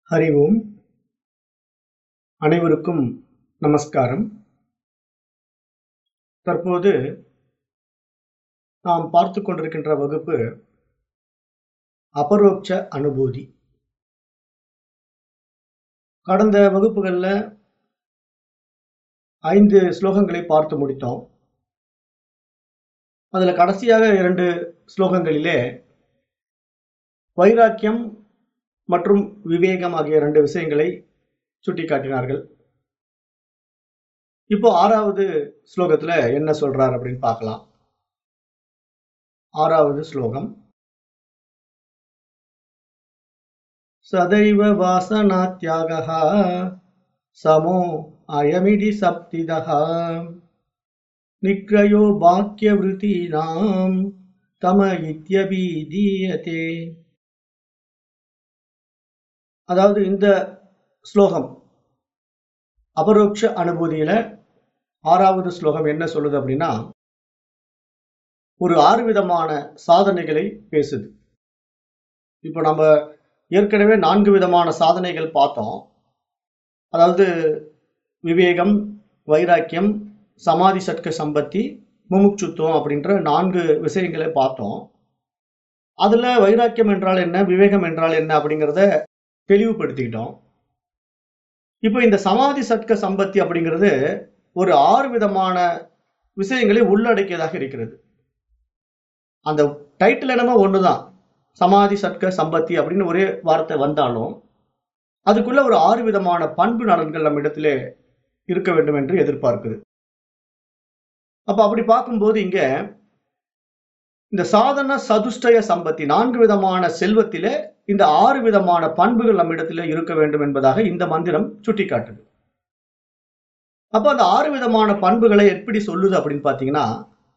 ஹரி ஓம் அனைவருக்கும் நமஸ்காரம் தற்போது நாம் பார்த்து கொண்டிருக்கின்ற வகுப்பு அபரோக்ஷ அனுபூதி கடந்த வகுப்புகளில் ஐந்து ஸ்லோகங்களை பார்த்து முடித்தோம் அதில் கடைசியாக இரண்டு ஸ்லோகங்களிலே வைராக்கியம் மற்றும் விவேகம் ஆகிய இரண்டு விஷயங்களை சுட்டிக்காட்டினார்கள் இப்போ ஆறாவது ஸ்லோகத்துல என்ன சொல்றார் அப்படின்னு பார்க்கலாம் ஆறாவது ஸ்லோகம் சதைவ வாசனா தியாக சமோ அயமிடி சப்திதः நிக்ரயோ பாக்கிய விருத்தீனாம் தம இத்தியபீதீயதே அதாவது இந்த ஸ்லோகம் அபரோக்ஷ அனுபூதியில ஆறாவது ஸ்லோகம் என்ன சொல்லுது அப்படின்னா ஒரு ஆறு விதமான சாதனைகளை பேசுது இப்போ நம்ம ஏற்கனவே நான்கு விதமான சாதனைகள் பார்த்தோம் அதாவது விவேகம் வைராக்கியம் சமாதி சட்க சம்பத்தி முமுட்சுத்துவம் அப்படின்ற நான்கு விஷயங்களை பார்த்தோம் அதுல வைராக்கியம் என்றால் என்ன விவேகம் என்றால் என்ன அப்படிங்கிறத தெளிவுபடுத்திக்கிட்டோம் இப்போ இந்த சமாதி சட்க சம்பத்தி அப்படிங்கிறது ஒரு ஆறு விதமான விஷயங்களை உள்ளடக்கியதாக இருக்கிறது அந்த டைட்டில் என்னமோ ஒண்ணுதான் சமாதி சட்க சம்பத்தி அப்படின்னு ஒரே வார்த்தை வந்தாலும் அதுக்குள்ள ஒரு ஆறு விதமான பண்பு நலன்கள் நம்ம இடத்துல இருக்க வேண்டும் என்று எதிர்பார்க்குது அப்ப அப்படி பார்க்கும்போது இங்க இந்த சாதன சதுஷ்டய சம்பத்தி நான்கு விதமான செல்வத்திலே இந்த ஆறு விதமான பண்புகள் நம்மிடத்தில் இருக்க வேண்டும் என்பதாக இந்த மந்திரம் சுட்டிக்காட்டுது அப்ப அந்த ஆறு விதமான பண்புகளை எப்படி சொல்லுது அப்படின்னு பாத்தீங்கன்னா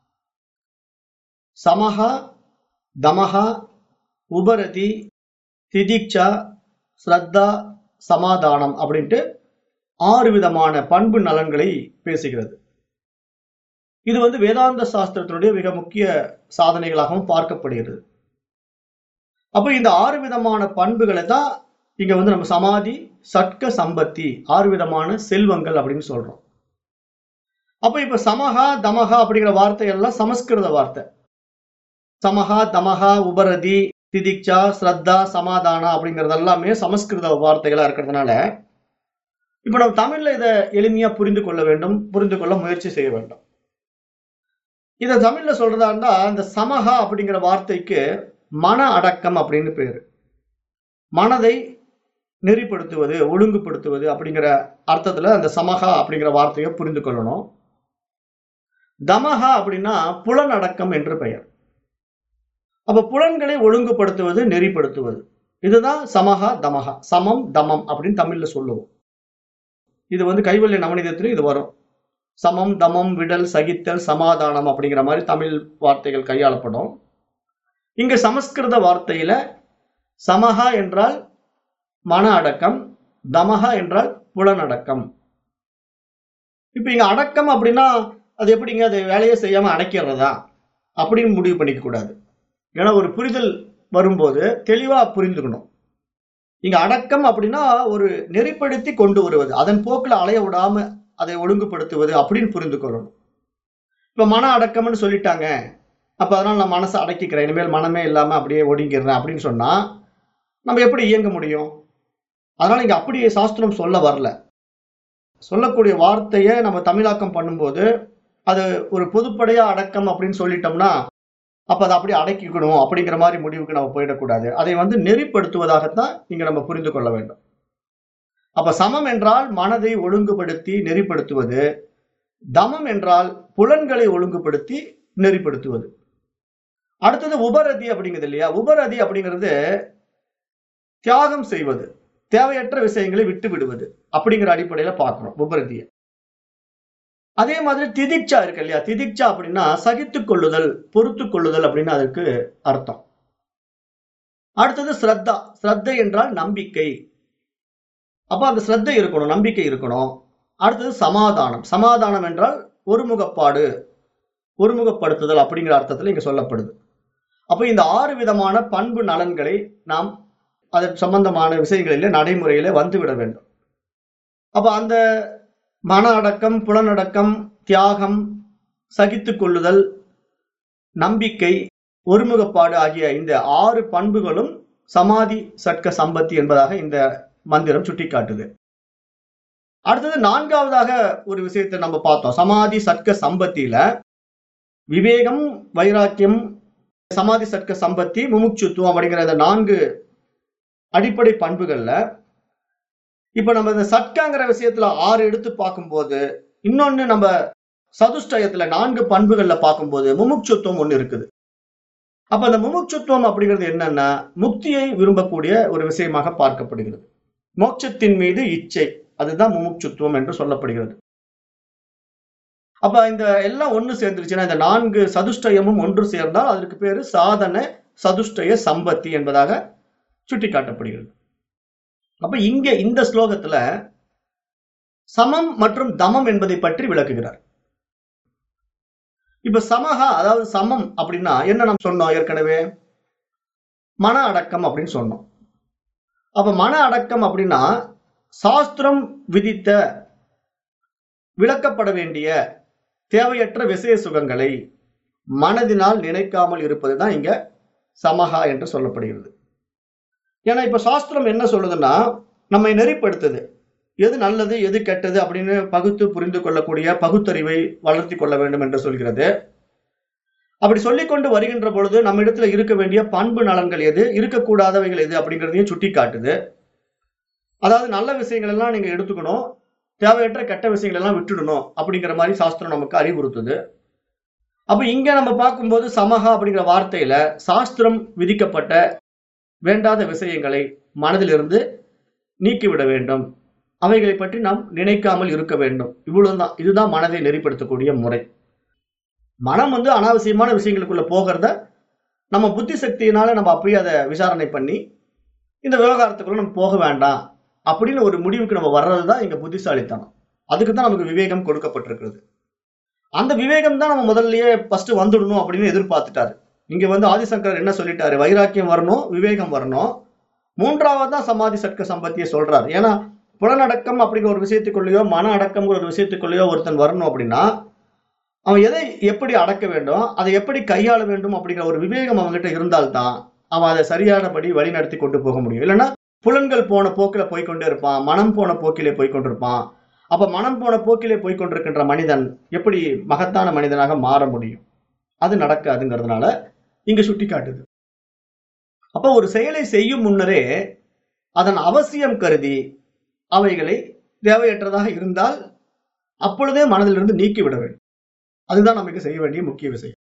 சமஹா தமஹா உபரதி திதிக்ஷா ஸ்ரத்தா சமாதானம் அப்படின்ட்டு ஆறு விதமான பண்பு நலன்களை பேசுகிறது இது வந்து வேதாந்த சாஸ்திரத்தினுடைய மிக முக்கிய சாதனைகளாகவும் பார்க்கப்படுகிறது அப்ப இந்த ஆறு விதமான பண்புகளை தான் இங்க வந்து நம்ம சமாதி சட்க சம்பத்தி ஆறு விதமான செல்வங்கள் அப்படின்னு சொல்றோம் அப்ப இப்ப சமஹா தமஹா அப்படிங்கிற வார்த்தை எல்லாம் சமஸ்கிருத வார்த்தை சமஹா தமஹா உபரதி திதிக்ஷா ஸ்ரத்தா சமாதானா அப்படிங்கிறது எல்லாமே சமஸ்கிருத வார்த்தைகளா இருக்கிறதுனால இப்ப நம்ம தமிழ்ல இதை எளிமையா புரிந்து கொள்ள வேண்டும் புரிந்து கொள்ள முயற்சி செய்ய வேண்டும் இதை தமிழ்ல சொல்றதா இருந்தா இந்த சமஹா அப்படிங்கிற வார்த்தைக்கு மன அடக்கம் அப்படின்னு பேரு மனதை நெறிப்படுத்துவது ஒழுங்குபடுத்துவது அப்படிங்கிற அர்த்தத்துல அந்த சமஹா அப்படிங்கிற வார்த்தையை புரிந்து கொள்ளணும் தமஹா அப்படின்னா புலன் அடக்கம் என்று பெயர் அப்ப புலன்களை ஒழுங்குபடுத்துவது நெறிப்படுத்துவது இதுதான் சமஹா தமஹா சமம் தமம் அப்படின்னு தமிழ்ல சொல்லுவோம் இது வந்து கைவல்ய நவநீதத்திலும் இது வரும் சமம் தமம் விடல் சகித்தல் சமாதானம் அப்படிங்கிற மாதிரி தமிழ் வார்த்தைகள் கையாளப்படும் இங்க சமஸ்கிருத வார்த்தையில சமஹா என்றால் மன அடக்கம் தமஹா என்றால் புலனடக்கம் இப்ப இங்க அடக்கம் அப்படின்னா அது எப்படிங்க அது வேலையை செய்யாம அடக்கிறதா அப்படின்னு முடிவு பண்ணிக்க கூடாது ஏன்னா ஒரு புரிதல் வரும்போது தெளிவா புரிந்துக்கணும் இங்க அடக்கம் அப்படின்னா ஒரு நெறிப்படுத்தி கொண்டு வருவது அதன் போக்கில் அலைய விடாம அதை ஒழுங்குபடுத்துவது அப்படின்னு புரிந்து கொள்ளணும் இப்ப மன அடக்கம்னு சொல்லிட்டாங்க அப்ப அதனால நான் மனசை அடக்கிக்கிறேன் இனிமேல் மனமே இல்லாம அப்படியே ஒடுங்கிடுறேன் அப்படின்னு சொன்னா நம்ம எப்படி இயங்க முடியும் அதனால இங்க அப்படி சாஸ்திரம் சொல்ல வரல சொல்லக்கூடிய வார்த்தையை நம்ம தமிழாக்கம் பண்ணும்போது அது ஒரு பொதுப்படையா அடக்கம் அப்படின்னு சொல்லிட்டோம்னா அப்ப அதை அப்படியே அடக்கிக்கணும் அப்படிங்கிற மாதிரி முடிவுக்கு நம்ம போயிடக்கூடாது அதை வந்து நெறிப்படுத்துவதாகத்தான் இங்க நம்ம புரிந்து கொள்ள வேண்டும் அப்ப சமம் என்றால் மனதை ஒழுங்குபடுத்தி நெறிப்படுத்துவது தமம் என்றால் புலன்களை ஒழுங்குபடுத்தி நெறிப்படுத்துவது அடுத்தது உபரதி அப்படிங்கிறது இல்லையா உபரதி அப்படிங்கிறது தியாகம் செய்வது தேவையற்ற விஷயங்களை விட்டு விடுவது அப்படிங்கிற அடிப்படையில பார்க்கிறோம் உபரதிய அதே மாதிரி திதிக்ஷா இருக்கு இல்லையா திதிக்ஷா அப்படின்னா சகித்து கொள்ளுதல் பொறுத்து கொள்ளுதல் அப்படின்னு அதற்கு அர்த்தம் அடுத்தது ஸ்ரத்தா ஸ்ரத்தை என்றால் நம்பிக்கை அப்ப அந்த ஸ்ரத்தை இருக்கணும் நம்பிக்கை இருக்கணும் அடுத்தது சமாதானம் சமாதானம் என்றால் ஒருமுகப்பாடு ஒருமுகப்படுத்துதல் அப்படிங்கிற அர்த்தத்துல இங்க சொல்லப்படுது அப்ப இந்த ஆறு விதமான பண்பு நலன்களை நாம் அது சம்பந்தமான விஷயங்களிலே நடைமுறையிலே வந்துவிட வேண்டும் அப்ப அந்த மன அடக்கம் புலனடக்கம் தியாகம் சகித்துக் கொள்ளுதல் நம்பிக்கை ஒருமுகப்பாடு ஆகிய இந்த ஆறு பண்புகளும் சமாதி சட்க சம்பத்தி என்பதாக இந்த மந்திரம் சுட்டிக்காட்டுது அடுத்தது நான்காவதாக ஒரு விஷயத்தை நம்ம பார்த்தோம் சமாதி சட்க சம்பத்தியில விவேகம் வைராக்கியம் சமாதி சட்க சம்பத்தி முமுட்சுத்துவம் அப்படிங்கிற இந்த நான்கு அடிப்படை பண்புகள்ல இப்ப நம்ம இந்த சட்காங்கிற விஷயத்துல ஆறு எடுத்து பார்க்கும்போது இன்னொன்னு நம்ம சதுஷ்டயத்துல நான்கு பண்புகள்ல பார்க்கும்போது முமுட்சுத்துவம் ஒண்ணு இருக்குது அப்ப அந்த முமுட்சுத்துவம் அப்படிங்கிறது என்னன்னா முக்தியை விரும்பக்கூடிய ஒரு விஷயமாக பார்க்கப்படுகிறது மோட்சத்தின் மீது இச்சை அதுதான் முமுட்சுத்துவம் என்று சொல்லப்படுகிறது அப்ப இந்த எல்லாம் ஒண்ணு சேர்ந்துருச்சுன்னா இந்த நான்கு சதுஷ்டயமும் ஒன்று சேர்ந்தால் அதற்கு பேரு சாதன சதுஷ்டய சம்பத்தி என்பதாக சுட்டிக்காட்டப்படுகிறது அப்ப இங்க இந்த ஸ்லோகத்துல சமம் மற்றும் தமம் என்பதை பற்றி விளக்குகிறார் இப்ப சமஹா அதாவது சமம் அப்படின்னா என்ன நம்ம சொன்னோம் ஏற்கனவே மன அடக்கம் அப்படின்னு சொன்னோம் அப்ப மன அடக்கம் அப்படின்னா சாஸ்திரம் விதித்த விளக்கப்பட வேண்டிய தேவையற்ற விசய சுகங்களை மனதினால் நினைக்காமல் இருப்பதுதான் இங்க சமஹா என்று சொல்லப்படுகிறது ஏன்னா இப்ப சாஸ்திரம் என்ன சொல்லுதுன்னா நம்மை நெறிப்படுத்துது எது நல்லது எது கெட்டது அப்படின்னு பகுத்து புரிந்து கொள்ளக்கூடிய பகுத்தறிவை வளர்த்தி கொள்ள வேண்டும் என்று சொல்கிறது அப்படி சொல்லிக்கொண்டு வருகின்ற பொழுது நம்ம இடத்துல இருக்க வேண்டிய பண்பு நலன்கள் எது இருக்கக்கூடாதவைகள் எது அப்படிங்கிறதையும் சுட்டி காட்டுது அதாவது நல்ல விஷயங்கள் எல்லாம் நீங்க எடுத்துக்கணும் தேவையற்ற கெட்ட விஷயங்கள் எல்லாம் விட்டுடணும் அப்படிங்கிற மாதிரி சாஸ்திரம் நமக்கு அறிவுறுத்துது அப்ப இங்க நம்ம பார்க்கும்போது சமஹா அப்படிங்கிற வார்த்தையில சாஸ்திரம் விதிக்கப்பட்ட வேண்டாத விஷயங்களை மனதிலிருந்து நீக்கிவிட வேண்டும் அவைகளை பற்றி நாம் நினைக்காமல் இருக்க வேண்டும் இவ்வளவுதான் இதுதான் மனதை நெறிப்படுத்தக்கூடிய முறை மனம் வந்து அனாவசியமான விஷயங்களுக்குள்ள போகிறத நம்ம புத்தி சக்தியினால நம்ம அப்படியே அதை விசாரணை பண்ணி இந்த விவகாரத்துக்குள்ள நம்ம போக வேண்டாம் அப்படின்னு ஒரு முடிவுக்கு நம்ம வர்றதுதான் எங்க புத்திசாலித்தனம் அதுக்கு தான் நமக்கு விவேகம் கொடுக்கப்பட்டிருக்கிறது அந்த விவேகம் தான் நம்ம முதல்லயே ஃபர்ஸ்ட் வந்துடணும் அப்படின்னு எதிர்பார்த்துட்டாரு இங்க வந்து ஆதிசங்கர் என்ன சொல்லிட்டாரு வைராக்கியம் வரணும் விவேகம் வரணும் மூன்றாவது தான் சமாதி சட்க சம்பத்தியை சொல்றாரு ஏன்னா புலனடக்கம் அப்படிங்கிற ஒரு விஷயத்துக்குள்ளேயோ மன அடக்கம்ங்கிற ஒரு விஷயத்துக்குள்ளேயோ ஒருத்தன் வரணும் அப்படின்னா அவன் எதை எப்படி அடக்க வேண்டும் அதை எப்படி கையாள வேண்டும் அப்படிங்கிற ஒரு விவேகம் அவன்கிட்ட இருந்தால்தான் அவன் அதை சரியானபடி வழி நடத்தி கொண்டு போக முடியும் இல்லைன்னா புலன்கள் போன போக்கில போய்க்கொண்டே இருப்பான் மனம் போன போக்கிலே போய்க்கொண்டிருப்பான் அப்ப மனம் போன போக்கிலே போய்க்கொண்டிருக்கின்ற மனிதன் எப்படி மகத்தான மனிதனாக மாற முடியும் அது நடக்காதுங்கிறதுனால இங்க சுட்டி காட்டுது அப்ப ஒரு செயலை செய்யும் முன்னரே அதன் அவசியம் கருதி அவைகளை தேவையற்றதாக இருந்தால் அப்பொழுதே மனதிலிருந்து நீக்கிவிட வேண்டும் அதுதான் நமக்கு செய்ய வேண்டிய முக்கிய விஷயம்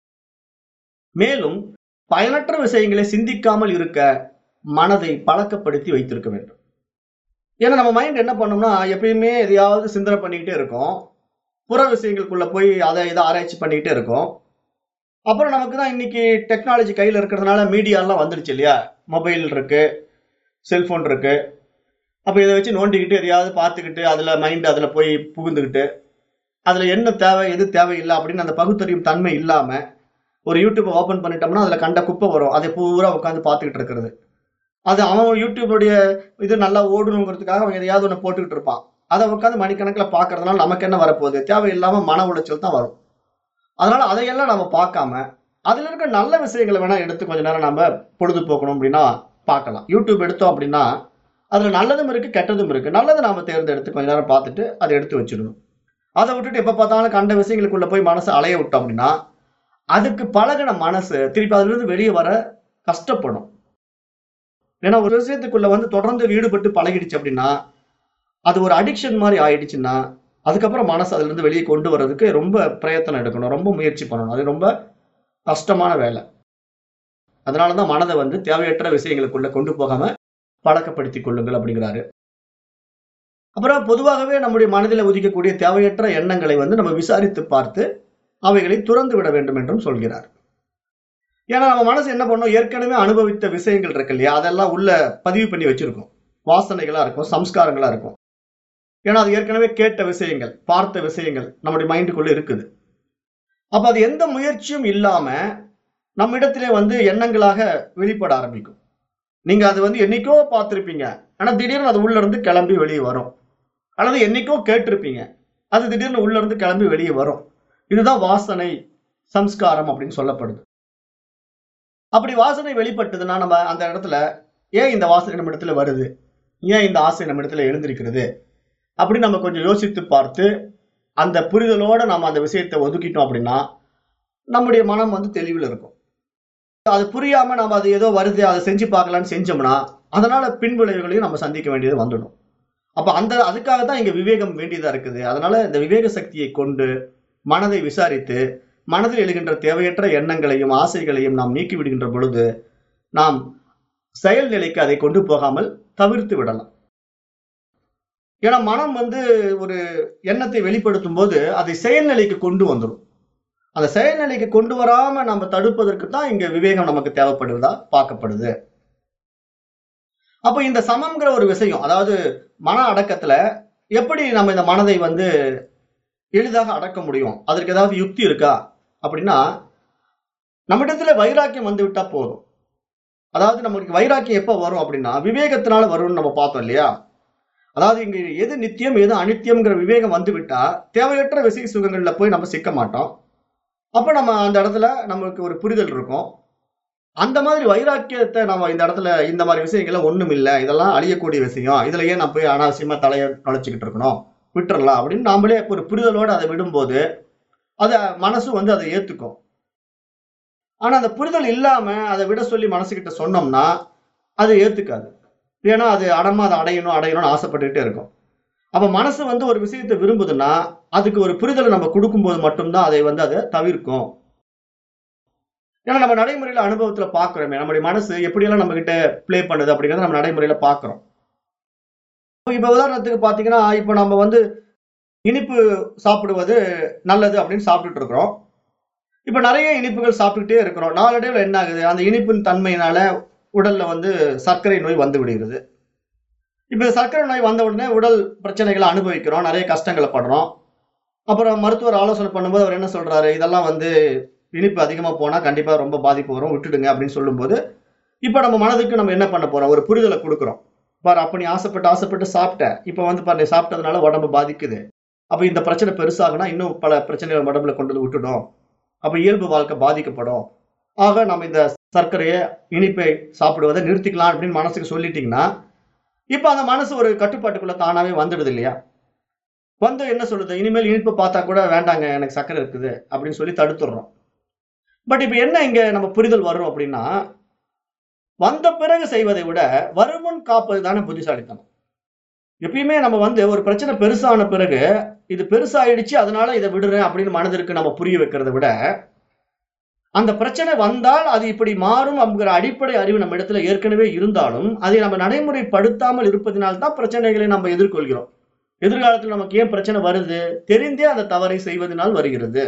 மேலும் பயனற்ற விஷயங்களை சிந்திக்காமல் இருக்க மனதை பழக்கப்படுத்தி வைத்திருக்க வேண்டும் ஏன்னா நம்ம மைண்ட் என்ன பண்ணோம்னா எப்பயுமே எதையாவது சிந்தனை பண்ணிக்கிட்டே இருக்கும் புற விஷயங்களுக்குள்ள போய் அதை இதை ஆராய்ச்சி பண்ணிக்கிட்டே இருக்கும் அப்புறம் நமக்கு தான் இன்னைக்கு டெக்னாலஜி கையில் இருக்கிறதுனால மீடியாலாம் வந்துடுச்சு இல்லையா மொபைல் இருக்கு செல்போன் இருக்கு அப்போ இதை வச்சு நோண்டிக்கிட்டு எதையாவது பார்த்துக்கிட்டு அதில் மைண்ட் அதில் போய் புகுந்துக்கிட்டு அதில் என்ன தேவை எது தேவையில்லை அப்படின்னு அந்த பகுத்தறியும் தன்மை இல்லாமல் ஒரு யூடியூப்பை ஓப்பன் பண்ணிட்டோம்னா அதில் கண்ட குப்பை வரும் அதை பூரா உட்காந்து பார்த்துக்கிட்டு இருக்கிறது அது அவன் யூடியூபுடைய இது நல்லா ஓடணுங்கிறதுக்காக அவன் எதையாவது ஒன்று போட்டுக்கிட்டு இருப்பான் அதை உட்காந்து மணிக்கணக்கில் பார்க்கறதுனால நமக்கு என்ன வரப்போகுது தேவையில்லாமல் மன உளைச்சல் தான் வரும் அதனால அதையெல்லாம் நம்ம பார்க்காம அதில் இருக்க நல்ல விஷயங்களை வேணா எடுத்து கொஞ்ச நேரம் நம்ம பொழுதுபோக்கணும் அப்படின்னா பார்க்கலாம் யூடியூப் எடுத்தோம் அப்படின்னா அதில் நல்லதும் இருக்கு கெட்டதும் இருக்கு நல்லதை நாம தேர்ந்தெடுத்து கொஞ்ச நேரம் பார்த்துட்டு அதை எடுத்து வச்சிடணும் அதை விட்டுட்டு எப்போ பார்த்தாலும் கண்ட விஷயங்களுக்குள்ள போய் மனசை அலைய விட்டோம் அப்படின்னா அதுக்கு பழகின மனசு திருப்பி அதிலிருந்து வெளியே வர கஷ்டப்படும் ஏன்னா ஒரு விஷயத்துக்குள்ள வந்து தொடர்ந்து ஈடுபட்டு பழகிடுச்சு அப்படின்னா அது ஒரு அடிக்ஷன் மாதிரி ஆயிடுச்சுன்னா அதுக்கப்புறம் மனசு அதுல இருந்து வெளியே கொண்டு வர்றதுக்கு ரொம்ப பிரயத்தனம் எடுக்கணும் ரொம்ப முயற்சி பண்ணணும் அது ரொம்ப கஷ்டமான வேலை அதனாலதான் மனதை வந்து தேவையற்ற விஷயங்களுக்குள்ள கொண்டு போகாம பழக்கப்படுத்திக் கொள்ளுங்கள் அப்படிங்கிறாரு அப்புறம் பொதுவாகவே நம்முடைய மனதில் உதிக்கக்கூடிய தேவையற்ற எண்ணங்களை வந்து நம்ம விசாரித்து பார்த்து அவைகளை துறந்து விட வேண்டும் என்றும் சொல்கிறார் ஏன்னா நம்ம மனசு என்ன பண்ணும் ஏற்கனவே அனுபவித்த விஷயங்கள் இருக்கு இல்லையா அதெல்லாம் உள்ள பதிவு பண்ணி வச்சிருக்கோம் வாசனைகளா இருக்கும் சம்ஸ்காரங்களா இருக்கும் ஏன்னா அது ஏற்கனவே கேட்ட விஷயங்கள் பார்த்த விஷயங்கள் நம்முடைய மைண்டுக்குள்ள இருக்குது அப்ப அது எந்த முயற்சியும் இல்லாம நம்ம இடத்திலே வந்து எண்ணங்களாக வெளிப்பட ஆரம்பிக்கும் நீங்க அது வந்து என்னைக்கோ பார்த்திருப்பீங்க ஆனா திடீர்னு அது உள்ள இருந்து கிளம்பி வெளியே வரும் அல்லது என்னைக்கோ கேட்டிருப்பீங்க அது திடீர்னு உள்ள இருந்து கிளம்பி வெளியே வரும் இதுதான் வாசனை சம்ஸ்காரம் அப்படின்னு சொல்லப்படுது அப்படி வாசனை வெளிப்பட்டதுன்னா நம்ம அந்த இடத்துல ஏன் இந்த வாசனை நம்ம இடத்துல வருது ஏன் இந்த ஆசை நம்ம இடத்துல எழுந்திருக்கிறது அப்படின்னு நம்ம கொஞ்சம் யோசித்து பார்த்து அந்த புரிதலோட நம்ம அந்த விஷயத்தை ஒதுக்கிட்டோம் அப்படின்னா நம்முடைய மனம் வந்து தெளிவில் இருக்கும் அது புரியாம நம்ம அது ஏதோ வருது அதை செஞ்சு பார்க்கலாம்னு செஞ்சோம்னா அதனால பின்விளைவுகளையும் நம்ம சந்திக்க வேண்டியது வந்துடும் அப்ப அந்த அதுக்காக தான் இங்க விவேகம் வேண்டியதா இருக்குது அதனால இந்த விவேக சக்தியை கொண்டு மனதை விசாரித்து மனதில் எழுகின்ற தேவையற்ற எண்ணங்களையும் ஆசைகளையும் நாம் நீக்கி விடுகின்ற பொழுது நாம் செயல் நிலைக்கு அதை கொண்டு போகாமல் தவிர்த்து விடலாம் ஏன்னா மனம் வந்து ஒரு எண்ணத்தை வெளிப்படுத்தும் போது அதை செயல்நிலைக்கு கொண்டு வந்துடும் அந்த செயல்நிலைக்கு கொண்டு வராம நம்ம தடுப்பதற்கு தான் இங்க விவேகம் நமக்கு தேவைப்படுவதா பார்க்கப்படுது அப்ப இந்த சமம்ங்கிற ஒரு விஷயம் அதாவது மன அடக்கத்துல எப்படி நம்ம இந்த மனதை வந்து எளிதாக அடக்க முடியும் அதற்கு ஏதாவது யுக்தி இருக்கா அப்படின்னா நம்மிடத்துல வைராக்கியம் வந்து விட்டா போதும் அதாவது நமக்கு வைராக்கியம் எப்ப வரும் அப்படின்னா விவேகத்தினால வரும்னு நம்ம பார்த்தோம் இல்லையா அதாவது இங்க எது நித்தியம் எது அனித்தியம்ங்கிற விவேகம் வந்து விட்டா தேவையற்ற விசை சுகங்கள்ல போய் நம்ம சிக்க மாட்டோம் அப்ப நம்ம அந்த இடத்துல நம்மளுக்கு ஒரு புரிதல் இருக்கும் அந்த மாதிரி வைராக்கியத்தை நம்ம இந்த இடத்துல இந்த மாதிரி விஷயங்கள்ல ஒண்ணும் இல்லை இதெல்லாம் அழியக்கூடிய விஷயம் இதுல ஏன் நான் போய் அனாவசியமா தலையை நுழைச்சிக்கிட்டு இருக்கணும் விட்டுறலாம் அப்படின்னு நாமளே ஒரு புரிதலோட அதை விடும்போது அத மனசு வந்து அதை ஏத்துக்கும் ஆனா அந்த புரிதல் இல்லாம அதை விட சொல்லி மனசுகிட்ட சொன்னோம்னா அது ஏத்துக்காது ஏன்னா அது அடமா அதை அடையணும் அடையணும்னு ஆசைப்பட்டுக்கிட்டே இருக்கும் அப்ப மனசு வந்து ஒரு விஷயத்தை விரும்புதுன்னா அதுக்கு ஒரு புரிதலை நம்ம கொடுக்கும்போது மட்டும்தான் அதை வந்து அதை தவிர்க்கும் ஏன்னா நம்ம நடைமுறையில அனுபவத்துல பாக்குறோமே நம்முடைய மனசு எப்படியெல்லாம் நம்ம கிட்ட ப்ளே பண்ணுது அப்படிங்கறத நம்ம நடைமுறையில பாக்குறோம் இப்ப உதாரணத்துக்கு பாத்தீங்கன்னா இப்ப நம்ம வந்து இனிப்பு சாப்பிடுவது நல்லது அப்படின்னு சாப்பிட்டுட்டு இருக்கிறோம் இப்ப நிறைய இனிப்புகள் சாப்பிட்டுட்டே இருக்கிறோம் நாளடைவில் என்ன ஆகுது அந்த இனிப்பின் தன்மையினால உடல்ல வந்து சர்க்கரை நோய் வந்து விடுகிறது இப்ப இந்த சர்க்கரை நோய் வந்த உடனே உடல் பிரச்சனைகளை அனுபவிக்கிறோம் நிறைய கஷ்டங்களை படுறோம் அப்புறம் மருத்துவர் ஆலோசனை பண்ணும்போது அவர் என்ன சொல்றாரு இதெல்லாம் வந்து இனிப்பு அதிகமா போனா கண்டிப்பா ரொம்ப பாதிப்பு வரும் விட்டுடுங்க அப்படின்னு சொல்லும்போது இப்ப நம்ம மனதுக்கு நம்ம என்ன பண்ண போறோம் ஒரு புரிதலை கொடுக்குறோம் பாரு அப்ப நீ ஆசைப்பட்டு ஆசைப்பட்டு சாப்பிட்ட இப்ப வந்து பாரு நீ சாப்பிட்டதுனால உடம்பு பாதிக்குது அப்ப இந்த பிரச்சனை பெருசாகுனா இன்னும் பல பிரச்சனைகள் உடம்புல கொண்டு வந்து விட்டுடும் அப்ப இயல்பு வாழ்க்கை பாதிக்கப்படும் ஆக நம்ம இந்த சர்க்கரையை இனிப்பை சாப்பிடுவதை நிறுத்திக்கலாம் அப்படின்னு மனசுக்கு சொல்லிட்டீங்கன்னா இப்ப அந்த மனசு ஒரு கட்டுப்பாட்டுக்குள்ள தானாவே வந்துடுது இல்லையா வந்து என்ன சொல்லுது இனிமேல் இனிப்பு பார்த்தா கூட வேண்டாங்க எனக்கு சர்க்கரை இருக்குது அப்படின்னு சொல்லி தடுத்துடுறோம் பட் இப்ப என்ன இங்க நம்ம புரிதல் வரும் அப்படின்னா வந்த பிறகு செய்வதை விட வருமுன் காப்பது தானே புத்திசாலித்தனம் எப்பயுமே நம்ம வந்து ஒரு பிரச்சனை பெருசான பிறகு இது பெருசாயிடுச்சு அதனால இதை விடுறேன் அப்படின்னு மனதிற்கு நம்ம புரிய வைக்கிறத விட அந்த பிரச்சனை வந்தால் அது இப்படி மாறும் அப்படிங்கிற அடிப்படை அறிவு நம்ம இடத்துல ஏற்கனவே இருந்தாலும் அதை நம்ம நடைமுறைப்படுத்தாமல் இருப்பதனால தான் பிரச்சனைகளை நம்ம எதிர்கொள்கிறோம் எதிர்காலத்தில் நமக்கு ஏன் பிரச்சனை வருது தெரிந்தே அந்த தவறை செய்வதனால் வருகிறது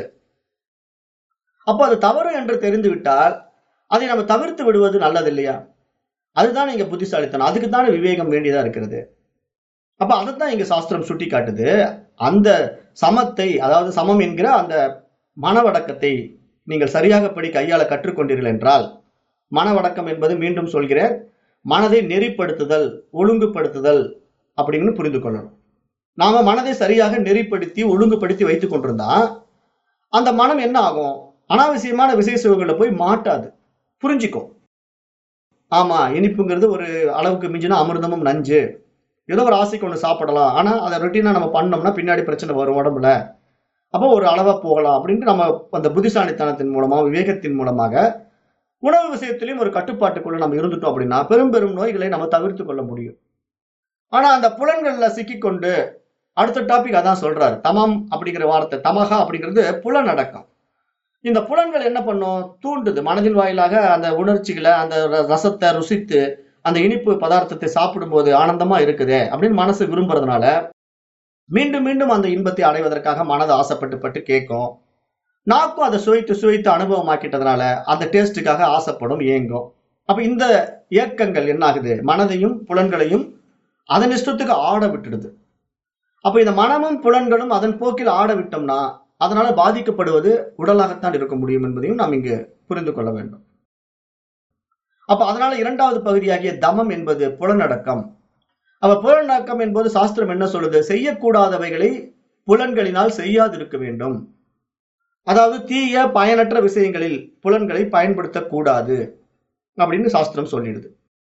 அப்போ அது தவறு என்று தெரிந்து விட்டால் அதை நம்ம தவிர்த்து விடுவது நல்லது இல்லையா அதுதான் இங்க புத்திசாலித்தனம் அதுக்கு தானே விவேகம் வேண்டியதா இருக்கிறது அப்ப அதைத்தான் இங்க சாஸ்திரம் சுட்டி காட்டுது அந்த சமத்தை அதாவது சமம் என்கிற அந்த மனவடக்கத்தை நீங்கள் சரியாகப்படி கையாள கற்றுக்கொண்டீர்கள் என்றால் மனவடக்கம் என்பது மீண்டும் சொல்கிறேன் மனதை நெறிப்படுத்துதல் ஒழுங்குபடுத்துதல் அப்படின்னு புரிந்து கொள்ளணும் நாம மனதை சரியாக நெறிப்படுத்தி ஒழுங்குபடுத்தி வைத்துக் கொண்டிருந்தா அந்த மனம் என்ன ஆகும் அனாவசியமான விசை சுகங்கள்ல போய் மாட்டாது புரிஞ்சுக்கும் ஆமா இனிப்புங்கிறது ஒரு அளவுக்கு மிஞ்சினா அமிர்தமும் நஞ்சு ஏதோ ஒரு ஆசைக்கு ஒன்று சாப்பிடலாம் ஆனா அதை ரொட்டீனா நம்ம பண்ணோம்னா பின்னாடி பிரச்சனை வரும் உடம்புல அப்போ ஒரு அளவா போகலாம் அப்படின்ட்டு நம்ம அந்த புத்திசாலித்தனத்தின் மூலமா விவேகத்தின் மூலமாக உணவு விஷயத்திலையும் ஒரு கட்டுப்பாட்டுக்குள்ள நம்ம இருந்துட்டோம் அப்படின்னா பெரும் பெரும் நோய்களை நம்ம தவிர்த்து கொள்ள முடியும் ஆனா அந்த புலன்கள்ல சிக்கிக்கொண்டு அடுத்த டாபிக் அதான் சொல்றாரு தமம் அப்படிங்கிற வார்த்தை தமகா அப்படிங்கிறது புலன் அடக்கம் இந்த புலன்கள் என்ன பண்ணும் தூண்டுது மனதின் வாயிலாக அந்த உணர்ச்சிகளை அந்த ர- ரசத்தை ருசித்து அந்த இனிப்பு பதார்த்தத்தை சாப்பிடும்போது ஆனந்தமா இருக்குதே அப்படின்னு மனசு விரும்புறதுனால மீண்டும் மீண்டும் அந்த இன்பத்தை அடைவதற்காக மனது ஆசைப்பட்டு பட்டு கேட்கும் நாக்கும் அதை சுவைத்து சுவைத்து அனுபவமாக்கிட்டதுனால அந்த டேஸ்ட்டுக்காக ஆசைப்படும் ஏங்கும் அப்ப இந்த ஏக்கங்கள் என்ன ஆகுது மனதையும் புலன்களையும் அதன் இஷ்டத்துக்கு ஆட விட்டுடுது அப்ப இந்த மனமும் புலன்களும் அதன் போக்கில் ஆட விட்டோம்னா அதனால பாதிக்கப்படுவது உடலாகத்தான் இருக்க முடியும் என்பதையும் நாம் இங்கு புரிந்து கொள்ள வேண்டும் அப்ப அதனால இரண்டாவது பகுதியாகிய தமம் என்பது புலனடக்கம் அப்ப புலனடக்கம் என்பது சாஸ்திரம் என்ன சொல்லுது செய்யக்கூடாதவைகளை புலன்களினால் செய்யாதிருக்க வேண்டும் அதாவது தீய பயனற்ற விஷயங்களில் புலன்களை பயன்படுத்தக்கூடாது அப்படின்னு சாஸ்திரம் சொல்லிடுது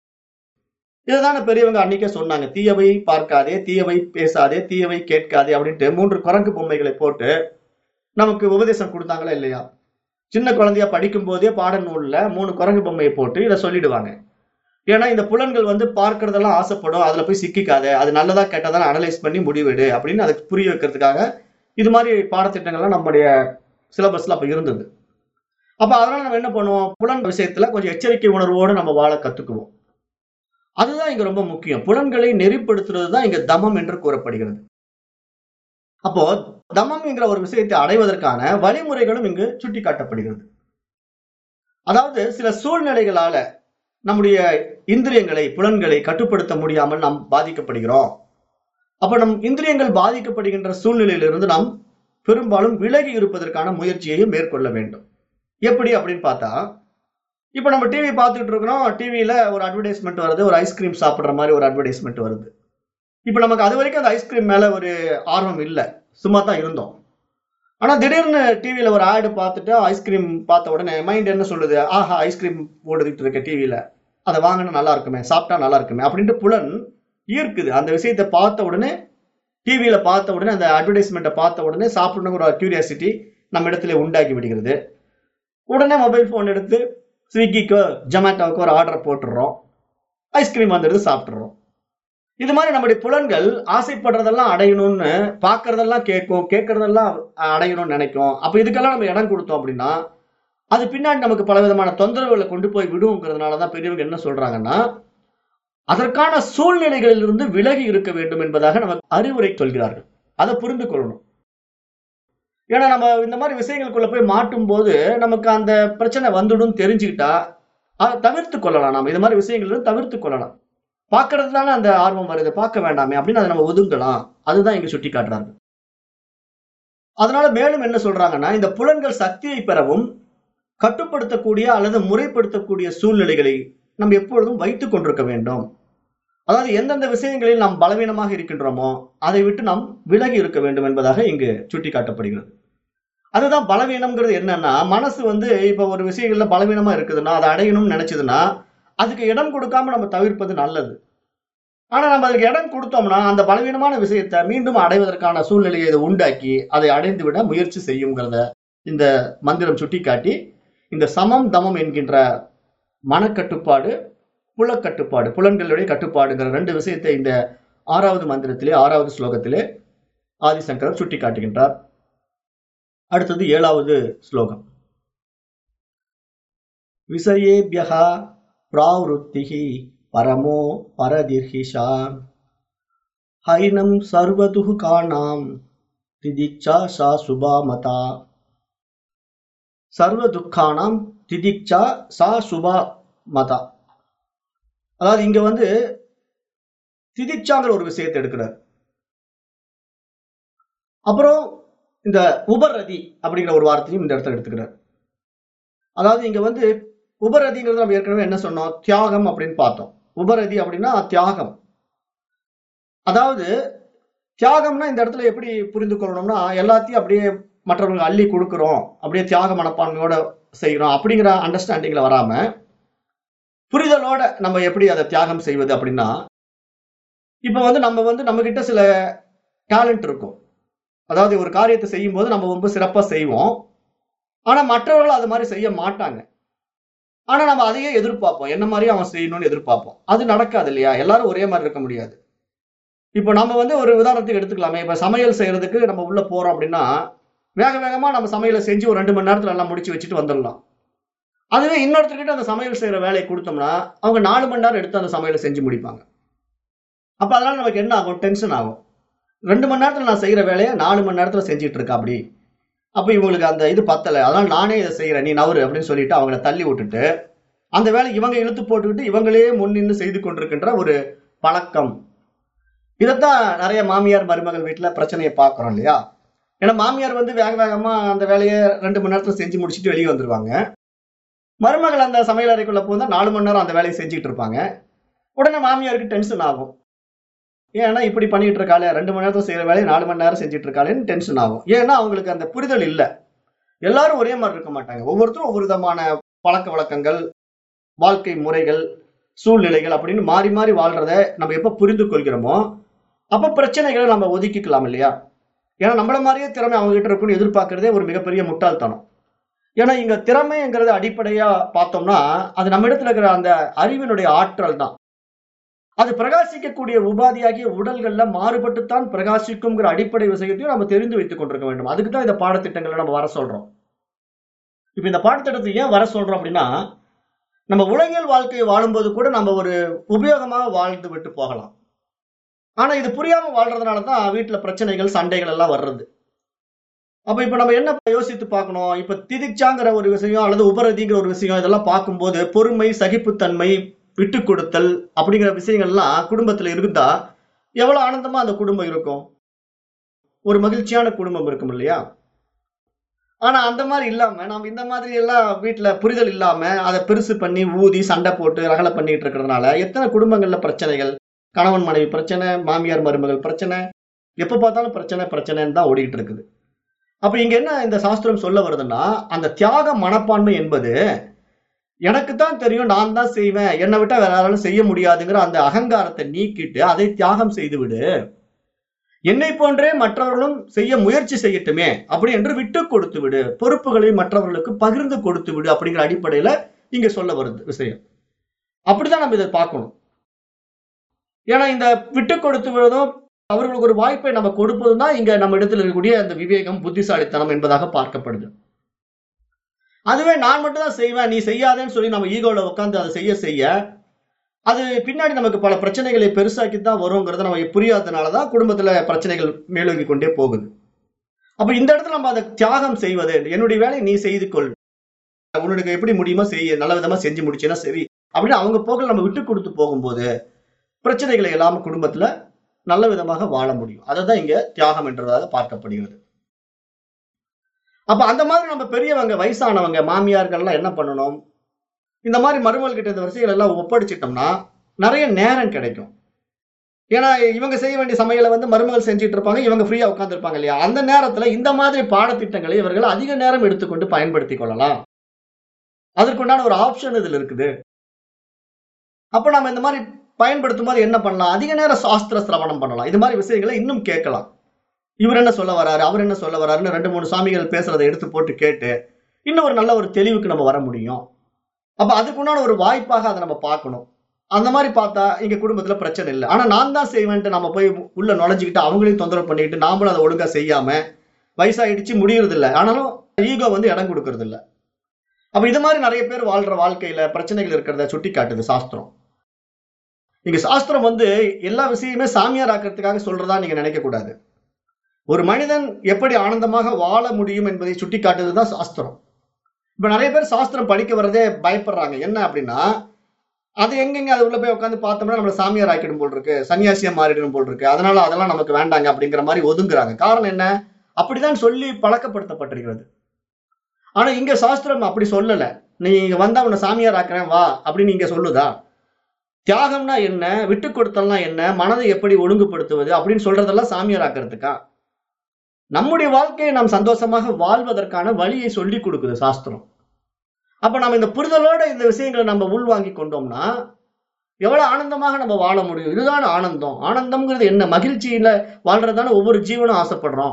இதுதான பெரியவங்க அன்னைக்கே சொன்னாங்க தீயவை பார்க்காதே தீயவை பேசாதே தீயவை கேட்காதே அப்படின்ட்டு மூன்று குரங்கு பொம்மைகளை போட்டு நமக்கு உபதேசம் கொடுத்தாங்களா இல்லையா சின்ன குழந்தையா படிக்கும் போதே பாடநூல்ல மூணு குரங்கு பொம்மையை போட்டு இதை சொல்லிடுவாங்க ஏன்னா இந்த புலன்கள் வந்து பார்க்கறதெல்லாம் ஆசைப்படும் அதுல போய் சிக்கிக்காத அது நல்லதா கெட்டதா அனலைஸ் பண்ணி முடிவெடு அப்படின்னு அதை புரிய வைக்கிறதுக்காக இது மாதிரி பாடத்திட்டங்கள்லாம் நம்முடைய சிலபஸ்ல அப்ப இருந்தது அப்ப அதனால நம்ம என்ன பண்ணுவோம் புலன் விஷயத்துல கொஞ்சம் எச்சரிக்கை உணர்வோடு நம்ம வாழ கத்துக்குவோம் அதுதான் இங்க ரொம்ப முக்கியம் புலன்களை நெறிப்படுத்துறது தான் இங்க தமம் என்று கூறப்படுகிறது அப்போ தமம் என்கிற ஒரு விஷயத்தை அடைவதற்கான வழிமுறைகளும் இங்கு சுட்டி காட்டப்படுகிறது அதாவது சில சூழ்நிலைகளால நம்முடைய இந்திரியங்களை புலன்களை கட்டுப்படுத்த முடியாமல் நாம் பாதிக்கப்படுகிறோம் அப்ப நம் இந்திரியங்கள் பாதிக்கப்படுகின்ற சூழ்நிலையிலிருந்து நாம் பெரும்பாலும் விலகி இருப்பதற்கான முயற்சியையும் மேற்கொள்ள வேண்டும் எப்படி அப்படின்னு பார்த்தா இப்ப நம்ம டிவி பார்த்துட்டு இருக்கிறோம் டிவியில ஒரு அட்வர்டைஸ்மெண்ட் வருது ஒரு ஐஸ்கிரீம் சாப்பிடுற மாதிரி ஒரு அட்வர்டைஸ்மெண்ட் வருது இப்ப நமக்கு அது வரைக்கும் அந்த ஐஸ்கிரீம் மேல ஒரு ஆர்வம் இல்லை சும்மா தான் இருந்தோம் ஆனா திடீர்னு டிவியில ஒரு ஆடு பார்த்துட்டு ஐஸ்கிரீம் பார்த்த உடனே மைண்ட் என்ன சொல்லுது ஆஹா ஐஸ்கிரீம் ஓடிட்டு இருக்க டிவியில அதை வாங்கினா நல்லா இருக்குமே சாப்பிட்டா நல்லா இருக்குமே அப்படின்ட்டு புலன் ஈர்க்குது அந்த விஷயத்தை பார்த்த உடனே டிவியில பார்த்த உடனே அந்த அட்வர்டைஸ்மெண்ட்டை பார்த்த உடனே சாப்பிடணுங்கிற ஒரு கியூரியாசிட்டி நம்ம இடத்துல உண்டாக்கி விடுகிறது உடனே மொபைல் ஃபோன் எடுத்து ஸ்விக்கிக்கோ ஜொமேட்டோவுக்கோ ஒரு ஆர்டர் போட்டுடுறோம் ஐஸ்கிரீம் வந்துடுது சாப்பிட்றோம் இது மாதிரி நம்முடைய புலன்கள் ஆசைப்படுறதெல்லாம் அடையணும்னு பார்க்கறதெல்லாம் கேட்கும் கேட்கறதெல்லாம் அடையணும்னு நினைக்கும் அப்ப இதுக்கெல்லாம் நம்ம இடம் கொடுத்தோம் அப்படின்னா அது பின்னாடி நமக்கு பல விதமான தொந்தரவுகளை கொண்டு போய் விடுங்கிறதுனால தான் பெரியவங்க என்ன சொல்றாங்கன்னா அதற்கான சூழ்நிலைகளிலிருந்து விலகி இருக்க வேண்டும் என்பதாக நமக்கு அறிவுரை சொல்கிறார்கள் அதை புரிந்து கொள்ளணும் ஏன்னா நம்ம இந்த மாதிரி விஷயங்களுக்குள்ள போய் மாட்டும் போது நமக்கு அந்த பிரச்சனை வந்துடும் தெரிஞ்சுக்கிட்டா அதை தவிர்த்து கொள்ளலாம் நம்ம இது மாதிரி விஷயங்கள் தவிர்த்து கொள்ளலாம் பார்க்கறதுனால அந்த ஆர்வம் வருது பார்க்க வேண்டாமே அப்படின்னு அதை நம்ம ஒதுங்கலாம் அதுதான் இங்க சுட்டி காட்டுறாங்க அதனால மேலும் என்ன சொல்றாங்கன்னா இந்த புலன்கள் சக்தியை பெறவும் கட்டுப்படுத்தக்கூடிய அல்லது முறைப்படுத்தக்கூடிய சூழ்நிலைகளை நம்ம எப்பொழுதும் வைத்துக் கொண்டிருக்க வேண்டும் அதாவது எந்தெந்த விஷயங்களில் நாம் பலவீனமாக இருக்கின்றோமோ அதை விட்டு நாம் விலகி இருக்க வேண்டும் என்பதாக இங்கு சுட்டி காட்டப்படுகிறது அதுதான் பலவீனம்ங்கிறது என்னன்னா மனசு வந்து இப்ப ஒரு விஷயங்கள்ல பலவீனமா இருக்குதுன்னா அதை அடையணும்னு நினைச்சதுன்னா அதுக்கு இடம் கொடுக்காம நம்ம தவிர்ப்பது நல்லது ஆனா நம்ம அதுக்கு இடம் கொடுத்தோம்னா அந்த பலவீனமான விஷயத்தை மீண்டும் அடைவதற்கான சூழ்நிலையை இதை உண்டாக்கி அதை அடைந்து விட முயற்சி செய்யுங்கிறத இந்த மந்திரம் சுட்டிக்காட்டி இந்த சமம் தமம் என்கின்ற மனக்கட்டுப்பாடு புலக்கட்டுப்பாடு புலன்களுடைய கட்டுப்பாடுங்கிற ரெண்டு விஷயத்தை இந்த ஆறாவது மந்திரத்திலே ஆறாவது ஸ்லோகத்திலே ஆதிசங்கரர் சுட்டி காட்டுகின்றார் அடுத்தது ஏழாவது ஸ்லோகம் விசயேபியா பிராவருத்திகி பரமோ பரதிர்ஹிஷா ஹைனம் சர்வதுஹு காணாம் திதிக்ஷா சா சுபாமதா சர்வ துக்கானாம் திதிக்ஷா சா சுபா மதா அதாவது இங்க வந்து திதிக்ஷாங்கிற ஒரு விஷயத்தை எடுக்கிறார் அப்புறம் இந்த உபரதி அப்படிங்கிற ஒரு வார்த்தையும் இந்த இடத்துல எடுத்துக்கிறார் அதாவது இங்க வந்து உபரதிங்கிறது நம்ம ஏற்கனவே என்ன சொன்னோம் தியாகம் அப்படின்னு பார்த்தோம் உபரதி அப்படின்னா தியாகம் அதாவது தியாகம்னா இந்த இடத்துல எப்படி புரிந்து கொள்ளணும்னா எல்லாத்தையும் அப்படியே மற்றவங்களுக்கு அள்ளி கொடுக்குறோம் அப்படியே தியாக மனப்பான்மையோட செய்கிறோம் அப்படிங்கிற அண்டர்ஸ்டாண்டிங்ல வராம புரிதலோட நம்ம எப்படி அதை தியாகம் செய்வது அப்படின்னா இப்ப வந்து நம்ம வந்து நம்ம கிட்ட சில டேலண்ட் இருக்கும் அதாவது ஒரு காரியத்தை செய்யும் போது நம்ம ரொம்ப சிறப்பா செய்வோம் ஆனா மற்றவர்கள் அது மாதிரி செய்ய மாட்டாங்க ஆனா நம்ம அதையே எதிர்பார்ப்போம் என்ன மாதிரி அவன் செய்யணும்னு எதிர்பார்ப்போம் அது நடக்காது இல்லையா எல்லாரும் ஒரே மாதிரி இருக்க முடியாது இப்போ நம்ம வந்து ஒரு உதாரணத்துக்கு எடுத்துக்கலாமே இப்ப சமையல் செய்யறதுக்கு நம்ம உள்ள போறோம் அப்படின்னா வேக வேகமா நம்ம சமையலை செஞ்சு ஒரு ரெண்டு மணி நேரத்துல எல்லாம் முடிச்சு வச்சுட்டு வந்துடலாம் அதுவே இன்னொருத்தர்கிட்ட அந்த சமையல் செய்யற வேலையை கொடுத்தோம்னா அவங்க நாலு மணி நேரம் எடுத்து அந்த சமையலை செஞ்சு முடிப்பாங்க அப்ப அதனால நமக்கு என்ன ஆகும் டென்ஷன் ஆகும் ரெண்டு மணி நேரத்துல நான் செய்யற வேலையை நாலு மணி நேரத்துல செஞ்சுட்டு இருக்கா அப்படி அப்ப இவங்களுக்கு அந்த இது பத்தல அதனால நானே இதை செய்யறேன் நீ நவரு அப்படின்னு சொல்லிட்டு அவங்கள தள்ளி விட்டுட்டு அந்த வேலை இவங்க இழுத்து போட்டுக்கிட்டு இவங்களே முன்னின்று செய்து கொண்டிருக்கின்ற ஒரு பழக்கம் இதைத்தான் நிறைய மாமியார் மருமகள் வீட்டுல பிரச்சனையை பார்க்கறோம் இல்லையா ஏன்னா மாமியார் வந்து வேக வேகமா அந்த வேலையை ரெண்டு மணி நேரத்துல செஞ்சு முடிச்சுட்டு வெளியே வந்துருவாங்க மருமகள் அந்த சமையல் அறைக்குள்ள போந்தா நாலு மணி நேரம் அந்த வேலையை செஞ்சுட்டு இருப்பாங்க உடனே மாமியாருக்கு டென்ஷன் ஆகும் ஏன்னா இப்படி பண்ணிட்டு இருக்காளே ரெண்டு மணி நேரத்துல செய்யற வேலையை நாலு மணி நேரம் செஞ்சுட்டு இருக்காளேன்னு டென்ஷன் ஆகும் ஏன்னா அவங்களுக்கு அந்த புரிதல் இல்லை எல்லாரும் ஒரே மாதிரி இருக்க மாட்டாங்க ஒவ்வொருத்தரும் ஒவ்வொரு விதமான பழக்க வழக்கங்கள் வாழ்க்கை முறைகள் சூழ்நிலைகள் அப்படின்னு மாறி மாறி வாழ்றத நம்ம எப்ப புரிந்து கொள்கிறோமோ அப்ப பிரச்சனைகளை நம்ம ஒதுக்கிக்கலாம் இல்லையா ஏன்னா நம்மள மாதிரியே திறமை அவங்க கிட்ட இருக்குன்னு எதிர்பார்க்கறதே ஒரு மிகப்பெரிய முட்டாள்தனம் ஏன்னா இங்க திறமைங்கிறது அடிப்படையா பார்த்தோம்னா அது நம்ம இடத்துல இருக்கிற அந்த அறிவினுடைய ஆற்றல் தான் அது பிரகாசிக்கக்கூடிய உபாதியாகிய உடல்கள்ல மாறுபட்டுத்தான் பிரகாசிக்கும்ங்கிற அடிப்படை விஷயத்தையும் நம்ம தெரிந்து வைத்துக் கொண்டிருக்க வேண்டும் அதுக்கு தான் இந்த பாடத்திட்டங்களை நம்ம வர சொல்றோம் இப்ப இந்த பாடத்திட்டத்தை ஏன் வர சொல்றோம் அப்படின்னா நம்ம உலகியல் வாழ்க்கையை வாழும்போது கூட நம்ம ஒரு உபயோகமாக வாழ்ந்து விட்டு போகலாம் ஆனா இது புரியாம வாழ்றதுனால தான் வீட்டுல பிரச்சனைகள் சண்டைகள் எல்லாம் வர்றது அப்ப இப்ப நம்ம என்ன யோசித்து பார்க்கணும் இப்ப திதிச்சாங்கிற ஒரு விஷயம் அல்லது உபரதிங்கிற ஒரு விஷயம் இதெல்லாம் பார்க்கும்போது பொறுமை சகிப்புத்தன்மை விட்டு கொடுத்தல் அப்படிங்கிற விஷயங்கள்லாம் குடும்பத்துல இருந்தா எவ்வளவு ஆனந்தமா அந்த குடும்பம் இருக்கும் ஒரு மகிழ்ச்சியான குடும்பம் இருக்கும் இல்லையா ஆனா அந்த மாதிரி இல்லாம நாம இந்த மாதிரி எல்லாம் வீட்டுல புரிதல் இல்லாம அதை பெருசு பண்ணி ஊதி சண்டை போட்டு ரகலை பண்ணிட்டு இருக்கிறதுனால எத்தனை குடும்பங்கள்ல பிரச்சனைகள் கணவன் மனைவி பிரச்சனை மாமியார் மருமகள் பிரச்சனை எப்ப பார்த்தாலும் பிரச்சனை பிரச்சனைன்னு தான் ஓடிட்டு இருக்குது அப்ப இங்க என்ன இந்த சாஸ்திரம் சொல்ல வருதுன்னா அந்த தியாக மனப்பான்மை என்பது எனக்கு தான் தெரியும் நான் தான் செய்வேன் என்னை விட்டா வேற யாராலும் செய்ய முடியாதுங்கிற அந்த அகங்காரத்தை நீக்கிட்டு அதை தியாகம் செய்து விடு என்னை போன்றே மற்றவர்களும் செய்ய முயற்சி செய்யட்டுமே அப்படி என்று விட்டு கொடுத்து விடு பொறுப்புகளை மற்றவர்களுக்கு பகிர்ந்து கொடுத்து விடு அப்படிங்கிற அடிப்படையில இங்க சொல்ல வருது விஷயம் அப்படிதான் நம்ம இதை பார்க்கணும் ஏன்னா இந்த விட்டு கொடுத்து விடுவதும் அவர்களுக்கு ஒரு வாய்ப்பை நம்ம கொடுப்பதும் தான் இங்க நம்ம இடத்துல இருக்கக்கூடிய அந்த விவேகம் புத்திசாலித்தனம் என்பதாக பார்க்கப்படுது அதுவே நான் மட்டும் தான் செய்வேன் நீ செய்யாதேன்னு சொல்லி நம்ம ஈகோல உட்காந்து அதை செய்ய செய்ய அது பின்னாடி நமக்கு பல பிரச்சனைகளை பெருசாக்கி தான் வருங்கிறத நம்ம புரியாததுனாலதான் குடும்பத்துல பிரச்சனைகள் மேலோங்கி கொண்டே போகுது அப்ப இந்த இடத்துல நம்ம அதை தியாகம் செய்வது என்னுடைய வேலையை நீ செய்து கொள் உன்னுடைய எப்படி முடியுமோ செய்ய நல்ல விதமா செஞ்சு முடிச்சேன்னா சரி அப்படின்னு அவங்க போக நம்ம விட்டு கொடுத்து போகும்போது பிரச்சனைகளை இல்லாம குடும்பத்துல நல்ல விதமாக வாழ முடியும் அதை தான் இங்க தியாகம் என்றதாக பார்க்கப்படுகிறது அப்ப அந்த மாதிரி நம்ம பெரியவங்க வயசானவங்க மாமியார்கள்லாம் என்ன பண்ணணும் இந்த மாதிரி மருமகள் கிட்ட இந்த வரிசைகள் எல்லாம் ஒப்படைச்சிட்டோம்னா நிறைய நேரம் கிடைக்கும் ஏன்னா இவங்க செய்ய வேண்டிய சமையலை வந்து மருமகள் செஞ்சுட்டு இருப்பாங்க இவங்க ஃப்ரீயா உட்காந்துருப்பாங்க இல்லையா அந்த நேரத்துல இந்த மாதிரி பாடத்திட்டங்களை இவர்கள் அதிக நேரம் எடுத்துக்கொண்டு பயன்படுத்தி கொள்ளலாம் அதற்குண்டான ஒரு ஆப்ஷன் இதுல இருக்குது அப்ப நம்ம இந்த மாதிரி பயன்படுத்தும் போது என்ன பண்ணலாம் அதிக நேரம் சாஸ்திர சிரவணம் பண்ணலாம் இது மாதிரி விஷயங்களை இன்னும் கேட்கலாம் இவர் என்ன சொல்ல வராரு அவர் என்ன சொல்ல வராருன்னு ரெண்டு மூணு சாமிகள் பேசுறதை எடுத்து போட்டு கேட்டு இன்னும் ஒரு நல்ல ஒரு தெளிவுக்கு நம்ம வர முடியும் அப்ப அதுக்குண்டான ஒரு வாய்ப்பாக அதை நம்ம பார்க்கணும் அந்த மாதிரி பார்த்தா இங்க குடும்பத்துல பிரச்சனை இல்லை ஆனா நான் தான் செய்வேன்ட்டு நம்ம போய் உள்ள நுழைஞ்சுக்கிட்டு அவங்களையும் தொந்தரவு பண்ணிக்கிட்டு நாமளும் அதை ஒழுங்கா செய்யாம வயசாயிடுச்சு முடியறது இல்லை ஆனாலும் ஈகோ வந்து இடம் கொடுக்கறது இல்லை அப்ப இது மாதிரி நிறைய பேர் வாழ்ற வாழ்க்கையில பிரச்சனைகள் இருக்கிறத சுட்டி காட்டுது சாஸ்திரம் இங்க சாஸ்திரம் வந்து எல்லா விஷயமே சாமியார் ஆக்கிறதுக்காக சொல்றதா நீங்க நினைக்க கூடாது ஒரு மனிதன் எப்படி ஆனந்தமாக வாழ முடியும் என்பதை சுட்டி காட்டுறதுதான் சாஸ்திரம் இப்ப நிறைய பேர் சாஸ்திரம் படிக்க வரதே பயப்படுறாங்க என்ன அப்படின்னா அது எங்கெங்க அது உள்ள போய் உட்காந்து பார்த்தோம்னா நம்மள சாமியார் ஆக்கிடும் போல் இருக்கு சன்னியாசியா மாறிடும் போல் இருக்கு அதனால அதெல்லாம் நமக்கு வேண்டாங்க அப்படிங்கிற மாதிரி ஒதுங்குறாங்க காரணம் என்ன அப்படிதான் சொல்லி பழக்கப்படுத்தப்பட்டிருக்கிறது ஆனா இங்க சாஸ்திரம் அப்படி சொல்லல நீ இங்க வந்தா உன்னை சாமியார் ஆக்குறேன் வா அப்படின்னு இங்க சொல்லுதா தியாகம்னா என்ன விட்டு கொடுத்தல்னா என்ன மனதை எப்படி ஒழுங்குபடுத்துவது அப்படின்னு சொல்றதெல்லாம் சாமியார் ஆக்கிறதுக்கா நம்முடைய வாழ்க்கையை நாம் சந்தோஷமாக வாழ்வதற்கான வழியை சொல்லி கொடுக்குது சாஸ்திரம் அப்ப நம்ம இந்த புரிதலோட இந்த விஷயங்களை நம்ம உள்வாங்கி கொண்டோம்னா எவ்வளவு ஆனந்தமாக நம்ம வாழ முடியும் இதுதான் ஆனந்தம் ஆனந்தம்ங்கிறது என்ன மகிழ்ச்சியில வாழ்றதான ஒவ்வொரு ஜீவனும் ஆசைப்படுறோம்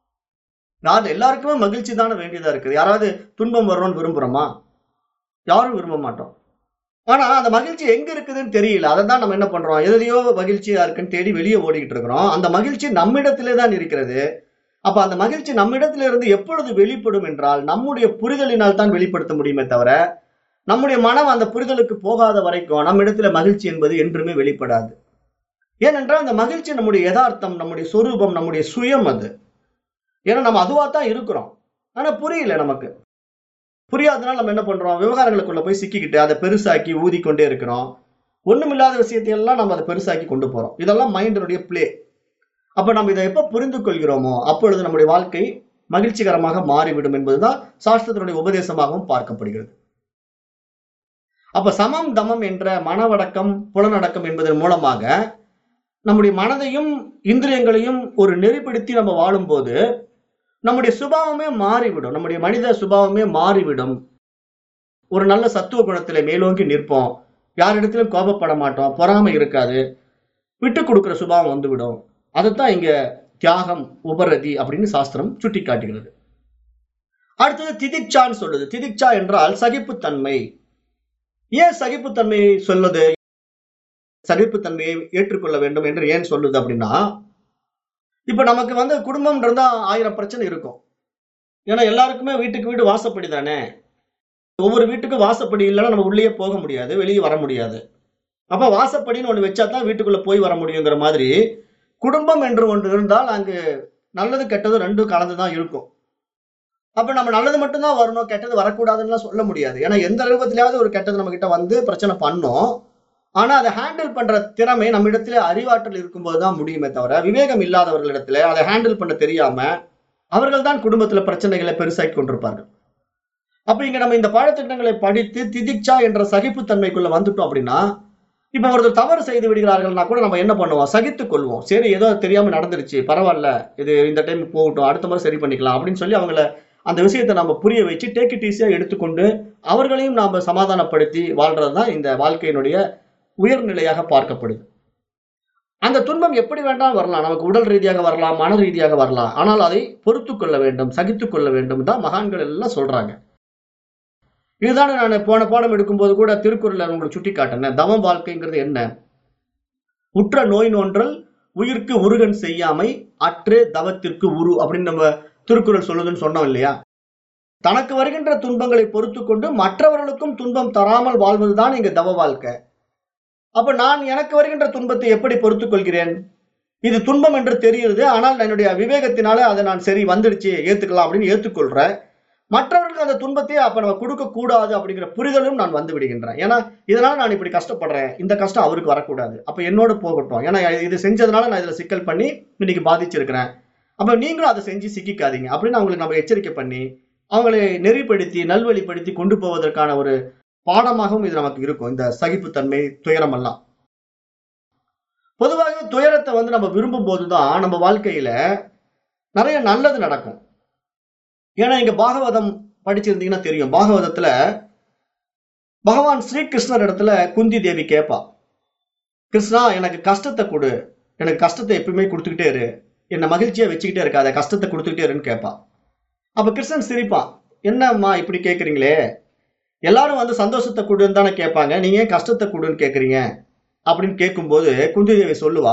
யாரு எல்லாருக்குமே மகிழ்ச்சி தானே வேண்டியதா இருக்குது யாராவது துன்பம் வரணும்னு விரும்புறோமா யாரும் விரும்ப மாட்டோம் ஆனா அந்த மகிழ்ச்சி எங்க இருக்குதுன்னு தெரியல அதை தான் நம்ம என்ன பண்றோம் எதையோ மகிழ்ச்சியா இருக்குன்னு தேடி வெளியே ஓடிக்கிட்டு இருக்கிறோம் அந்த மகிழ்ச்சி நம்மிடத்திலே தான் இருக்கிறது அப்ப அந்த மகிழ்ச்சி நம்மிடத்துல இருந்து எப்பொழுது வெளிப்படும் என்றால் நம்முடைய புரிதலினால் தான் வெளிப்படுத்த முடியுமே தவிர நம்முடைய மனம் அந்த புரிதலுக்கு போகாத வரைக்கும் நம்மிடத்துல மகிழ்ச்சி என்பது என்றுமே வெளிப்படாது ஏனென்றால் அந்த மகிழ்ச்சி நம்முடைய யதார்த்தம் நம்முடைய சொரூபம் நம்முடைய சுயம் அது ஏன்னா நம்ம அதுவா தான் இருக்கிறோம் ஆனா புரியல நமக்கு புரியாதனால நம்ம என்ன பண்றோம் விவகாரங்களுக்குள்ள போய் சிக்கிக்கிட்டு அதை பெருசாக்கி ஊதிக்கொண்டே இருக்கிறோம் ஒண்ணுமில்லாத விஷயத்தை எல்லாம் நம்ம அதை பெருசாக்கி கொண்டு போறோம் இதெல்லாம் மைண்டினுடைய பிளே அப்ப நம்ம இதை எப்ப புரிந்து கொள்கிறோமோ அப்பொழுது நம்முடைய வாழ்க்கை மகிழ்ச்சிகரமாக மாறிவிடும் என்பதுதான் சாஸ்திரத்தினுடைய உபதேசமாகவும் பார்க்கப்படுகிறது அப்ப சமம் தமம் என்ற மனவடக்கம் புலனடக்கம் என்பதன் மூலமாக நம்முடைய மனதையும் இந்திரியங்களையும் ஒரு நெறிப்படுத்தி நம்ம வாழும்போது நம்முடைய சுபாவமே மாறிவிடும் நம்முடைய மனித சுபாவமே மாறிவிடும் ஒரு நல்ல சத்துவ குணத்திலே மேலோங்கி நிற்போம் யாரிடத்திலும் கோபப்பட மாட்டோம் பொறாமை இருக்காது விட்டு கொடுக்கிற சுபாவம் வந்துவிடும் அதைத்தான் இங்க தியாகம் உபரதி அப்படின்னு சாஸ்திரம் சுட்டி காட்டுகிறது அடுத்தது திதிக்சான்னு சொல்லுது திதிக்சா என்றால் சகிப்புத்தன்மை ஏன் சகிப்புத்தன்மையை சொல்லுது சகிப்புத்தன்மையை ஏற்றுக்கொள்ள வேண்டும் என்று ஏன் சொல்லுது அப்படின்னா இப்ப நமக்கு வந்து குடும்பம் இருந்தா ஆயிரம் பிரச்சனை இருக்கும் ஏன்னா எல்லாருக்குமே வீட்டுக்கு வீடு வாசப்படி தானே ஒவ்வொரு வீட்டுக்கும் வாசப்படி இல்லைன்னா நம்ம உள்ளேயே போக முடியாது வெளியே வர முடியாது அப்ப வாசப்படின்னு ஒண்ணு வச்சா தான் வீட்டுக்குள்ள போய் வர முடியுங்கிற மாதிரி குடும்பம் என்று ஒன்று இருந்தால் அங்கு நல்லது கெட்டது ரெண்டும் கலந்துதான் இருக்கும் அப்ப நம்ம நல்லது மட்டும்தான் வரணும் கெட்டது வரக்கூடாதுன்னு சொல்ல முடியாது ஏன்னா எந்த ரூபத்திலாவது ஒரு கெட்டது நம்ம கிட்ட வந்து பிரச்சனை பண்ணும் ஆனா அதை ஹேண்டில் பண்ற திறமை நம்ம இடத்துல அறிவாற்றல் இருக்கும்போது தான் முடியுமே தவிர விவேகம் இல்லாதவர்களிடத்துல அதை ஹேண்டில் பண்ண தெரியாம அவர்கள் தான் குடும்பத்துல பிரச்சனைகளை பெருசாக்கி கொண்டிருப்பார்கள் அப்ப இங்க நம்ம இந்த பாடத்திட்டங்களை படித்து திதிக்சா என்ற சகிப்புத்தன்மைக்குள்ள வந்துட்டோம் அப்படின்னா இப்ப ஒருத்தர் தவறு செய்து விடுகிறார்கள்னா கூட நம்ம என்ன பண்ணுவோம் சகித்துக் கொள்வோம் சரி ஏதோ தெரியாம நடந்துருச்சு பரவாயில்ல இது இந்த டைம் போகட்டும் அடுத்த முறை சரி பண்ணிக்கலாம் அப்படின்னு சொல்லி அவங்கள அந்த விஷயத்தை நம்ம புரிய வச்சு டேக் இட் ஈஸியா எடுத்துக்கொண்டு அவர்களையும் நாம சமாதானப்படுத்தி வாழ்றது தான் இந்த வாழ்க்கையினுடைய உயர்நிலையாக பார்க்கப்படுது அந்த துன்பம் எப்படி வேண்டாம் வரலாம் நமக்கு உடல் ரீதியாக வரலாம் மன ரீதியாக வரலாம் ஆனால் அதை பொறுத்து கொள்ள வேண்டும் சகித்துக் கொள்ள வேண்டும் தான் மகான்கள் எல்லாம் சொல்றாங்க இதுதானே நான் போன பாடம் எடுக்கும்போது கூட திருக்குறளை உங்களுக்கு சுட்டி காட்டினேன் தவம் வாழ்க்கைங்கிறது என்ன உற்ற நோய் நோன்றல் உயிர்க்கு உருகன் செய்யாமை அற்றே தவத்திற்கு உரு அப்படின்னு நம்ம திருக்குறள் சொல்லுதுன்னு சொன்னோம் இல்லையா தனக்கு வருகின்ற துன்பங்களை பொறுத்து கொண்டு மற்றவர்களுக்கும் துன்பம் தராமல் வாழ்வதுதான் இங்க தவ வாழ்க்கை அப்ப நான் எனக்கு வருகின்ற துன்பத்தை எப்படி பொறுத்துக் கொள்கிறேன் இது துன்பம் என்று தெரியுது ஆனால் என்னுடைய விவேகத்தினால அதை நான் சரி வந்துடுச்சு ஏத்துக்கலாம் அப்படின்னு ஏத்துக்கொள்றேன் மற்றவர்களுக்கு அந்த துன்பத்தை அப்ப நம்ம கொடுக்க கூடாது அப்படிங்கிற புரிதலும் நான் வந்து விடுகின்றேன் ஏன்னா இதனால நான் இப்படி கஷ்டப்படுறேன் இந்த கஷ்டம் அவருக்கு வரக்கூடாது அப்ப என்னோட போகட்டும் ஏன்னா இது செஞ்சதுனால நான் இதுல சிக்கல் பண்ணி இன்னைக்கு பாதிச்சிருக்கிறேன் அப்ப நீங்களும் அதை செஞ்சு சிக்கிக்காதீங்க அப்படின்னு அவங்களுக்கு நம்ம எச்சரிக்கை பண்ணி அவங்களை நெறிப்படுத்தி நல்வழிப்படுத்தி கொண்டு போவதற்கான ஒரு பாடமாகவும் இது நமக்கு இருக்கும் இந்த சகிப்புத்தன்மை துயரம் எல்லாம் பொதுவாக துயரத்தை வந்து நம்ம விரும்பும் போதுதான் நம்ம வாழ்க்கையில நிறைய நல்லது நடக்கும் ஏன்னா இங்க பாகவதம் படிச்சிருந்தீங்கன்னா தெரியும் பாகவதத்துல பகவான் ஸ்ரீகிருஷ்ணர் இடத்துல குந்தி தேவி கேட்பா கிருஷ்ணா எனக்கு கஷ்டத்தை கொடு எனக்கு கஷ்டத்தை எப்பயுமே கொடுத்துக்கிட்டே இரு என்னை மகிழ்ச்சியா வச்சுக்கிட்டே இருக்காத கஷ்டத்தை கொடுத்துக்கிட்டே இருன்னு கேட்பா அப்ப கிருஷ்ணன் சிரிப்பான் என்னம்மா இப்படி கேக்குறீங்களே எல்லாரும் வந்து சந்தோஷத்தை கொடுன்னு தானே கேட்பாங்க நீங்க ஏன் கஷ்டத்தை கொடுன்னு கேக்குறீங்க அப்படின்னு கேட்கும்போது குந்தி தேவி சொல்லுவா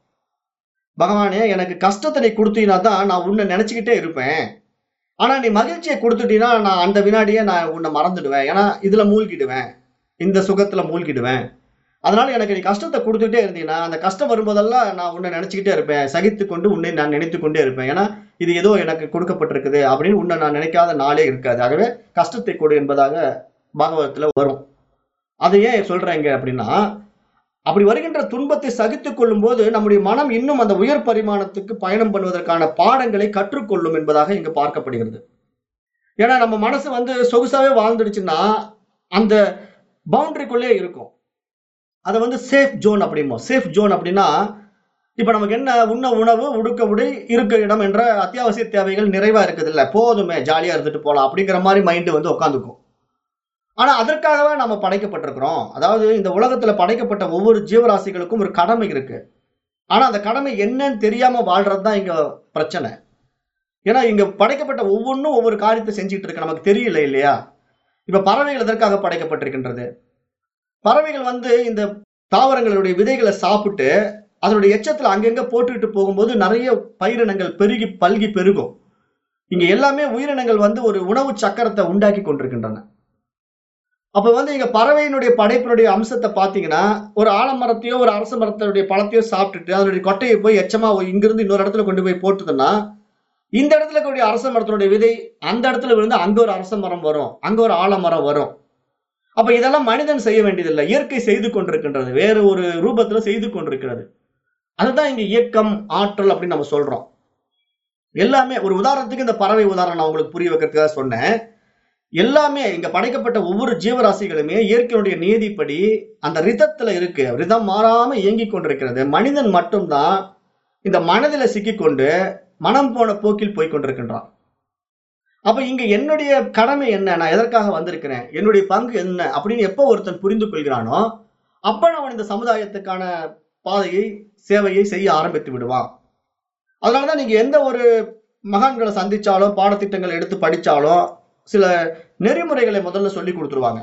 பகவானே எனக்கு கஷ்டத்தை நீ கொடுத்தீங்கன்னா தான் நான் உன்னை நினைச்சுக்கிட்டே இருப்பேன் ஆனா நீ மகிழ்ச்சியை கொடுத்துட்டீங்கன்னா நான் அந்த வினாடியே நான் உன்னை மறந்துடுவேன் ஏன்னா இதுல மூழ்கிடுவேன் இந்த சுகத்துல மூழ்கிடுவேன் அதனால எனக்கு நீ கஷ்டத்தை கொடுத்துட்டே இருந்தீங்கன்னா அந்த கஷ்டம் வரும்போதெல்லாம் நான் உன்னை நினைச்சுக்கிட்டே இருப்பேன் சகித்து கொண்டு உன்னை நான் நினைத்து கொண்டே இருப்பேன் ஏன்னா இது ஏதோ எனக்கு கொடுக்கப்பட்டிருக்குது அப்படின்னு உன்னை நான் நினைக்காத நாளே இருக்காது ஆகவே கஷ்டத்தை கொடு என்பதாக பாகவதத்துல வரும் அதை ஏன் சொல்றேங்க அப்படின்னா அப்படி வருகின்ற துன்பத்தை சகித்துக் கொள்ளும் போது நம்முடைய மனம் இன்னும் அந்த உயர் பரிமாணத்துக்கு பயணம் பண்ணுவதற்கான பாடங்களை கற்றுக்கொள்ளும் என்பதாக இங்கு பார்க்கப்படுகிறது ஏன்னா நம்ம மனசு வந்து சொகுசாவே வாழ்ந்துடுச்சுன்னா அந்த பவுண்டரிக்குள்ளே இருக்கும் அதை வந்து சேஃப் ஜோன் அப்படிமோ சேஃப் ஜோன் அப்படின்னா இப்ப நமக்கு என்ன உண்ண உணவு உடுக்க உடை இருக்க இடம் என்ற அத்தியாவசிய தேவைகள் நிறைவா இருக்குது இல்ல போதுமே ஜாலியா இருந்துட்டு போலாம் அப்படிங்கிற மாதிரி மைண்டு வந்து உட்காந்துக்கும் ஆனா அதற்காகவே நம்ம படைக்கப்பட்டிருக்கிறோம் அதாவது இந்த உலகத்துல படைக்கப்பட்ட ஒவ்வொரு ஜீவராசிகளுக்கும் ஒரு கடமை இருக்கு ஆனா அந்த கடமை என்னன்னு தெரியாம வாழ்றது தான் இங்க பிரச்சனை ஏன்னா இங்க படைக்கப்பட்ட ஒவ்வொன்றும் ஒவ்வொரு காரியத்தை செஞ்சுட்டு இருக்கு நமக்கு தெரியல இல்லையா இப்ப பறவைகள் எதற்காக படைக்கப்பட்டிருக்கின்றது பறவைகள் வந்து இந்த தாவரங்களுடைய விதைகளை சாப்பிட்டு அதனுடைய எச்சத்துல அங்கங்க போட்டுக்கிட்டு போகும்போது நிறைய பயிரினங்கள் பெருகி பல்கி பெருகும் இங்க எல்லாமே உயிரினங்கள் வந்து ஒரு உணவு சக்கரத்தை உண்டாக்கி கொண்டிருக்கின்றன அப்ப வந்து இங்க பறவையினுடைய படைப்பினுடைய அம்சத்தை பாத்தீங்கன்னா ஒரு ஆலமரத்தையோ ஒரு அரச மரத்தினுடைய பழத்தையோ சாப்பிட்டுட்டு அதனுடைய கொட்டையை போய் எச்சமா இங்கிருந்து இன்னொரு இடத்துல கொண்டு போய் போட்டுதுன்னா இந்த இடத்துல இருக்கக்கூடிய அரச மரத்தினுடைய விதை அந்த இடத்துல விழுந்து அங்க ஒரு அரச மரம் வரும் அங்க ஒரு ஆலமரம் வரும் அப்ப இதெல்லாம் மனிதன் செய்ய வேண்டியதில்லை இயற்கை செய்து கொண்டிருக்கின்றது வேற ஒரு ரூபத்துல செய்து கொண்டிருக்கிறது அதுதான் இங்க இயக்கம் ஆற்றல் அப்படின்னு நம்ம சொல்றோம் எல்லாமே ஒரு உதாரணத்துக்கு இந்த பறவை உதாரணம் நான் உங்களுக்கு புரிய வைக்கிறதுக்காக சொன்னேன் எல்லாமே இங்க படைக்கப்பட்ட ஒவ்வொரு ஜீவராசிகளுமே இயற்கையுடைய நியதிப்படி அந்த ரிதத்துல இருக்கு ரிதம் மாறாம இயங்கிக் கொண்டிருக்கிறது மனிதன் மட்டும்தான் இந்த மனதில சிக்கிக்கொண்டு மனம் போன போக்கில் போய் கொண்டிருக்கின்றான் அப்ப இங்க என்னுடைய கடமை என்ன நான் எதற்காக வந்திருக்கிறேன் என்னுடைய பங்கு என்ன அப்படின்னு எப்போ ஒருத்தன் புரிந்து கொள்கிறானோ அப்ப அவன் இந்த சமுதாயத்துக்கான பாதையை சேவையை செய்ய ஆரம்பித்து விடுவான் அதனாலதான் நீங்க எந்த ஒரு மகான்களை சந்திச்சாலும் பாடத்திட்டங்களை எடுத்து படிச்சாலும் சில நெறிமுறைகளை முதல்ல சொல்லி கொடுத்துருவாங்க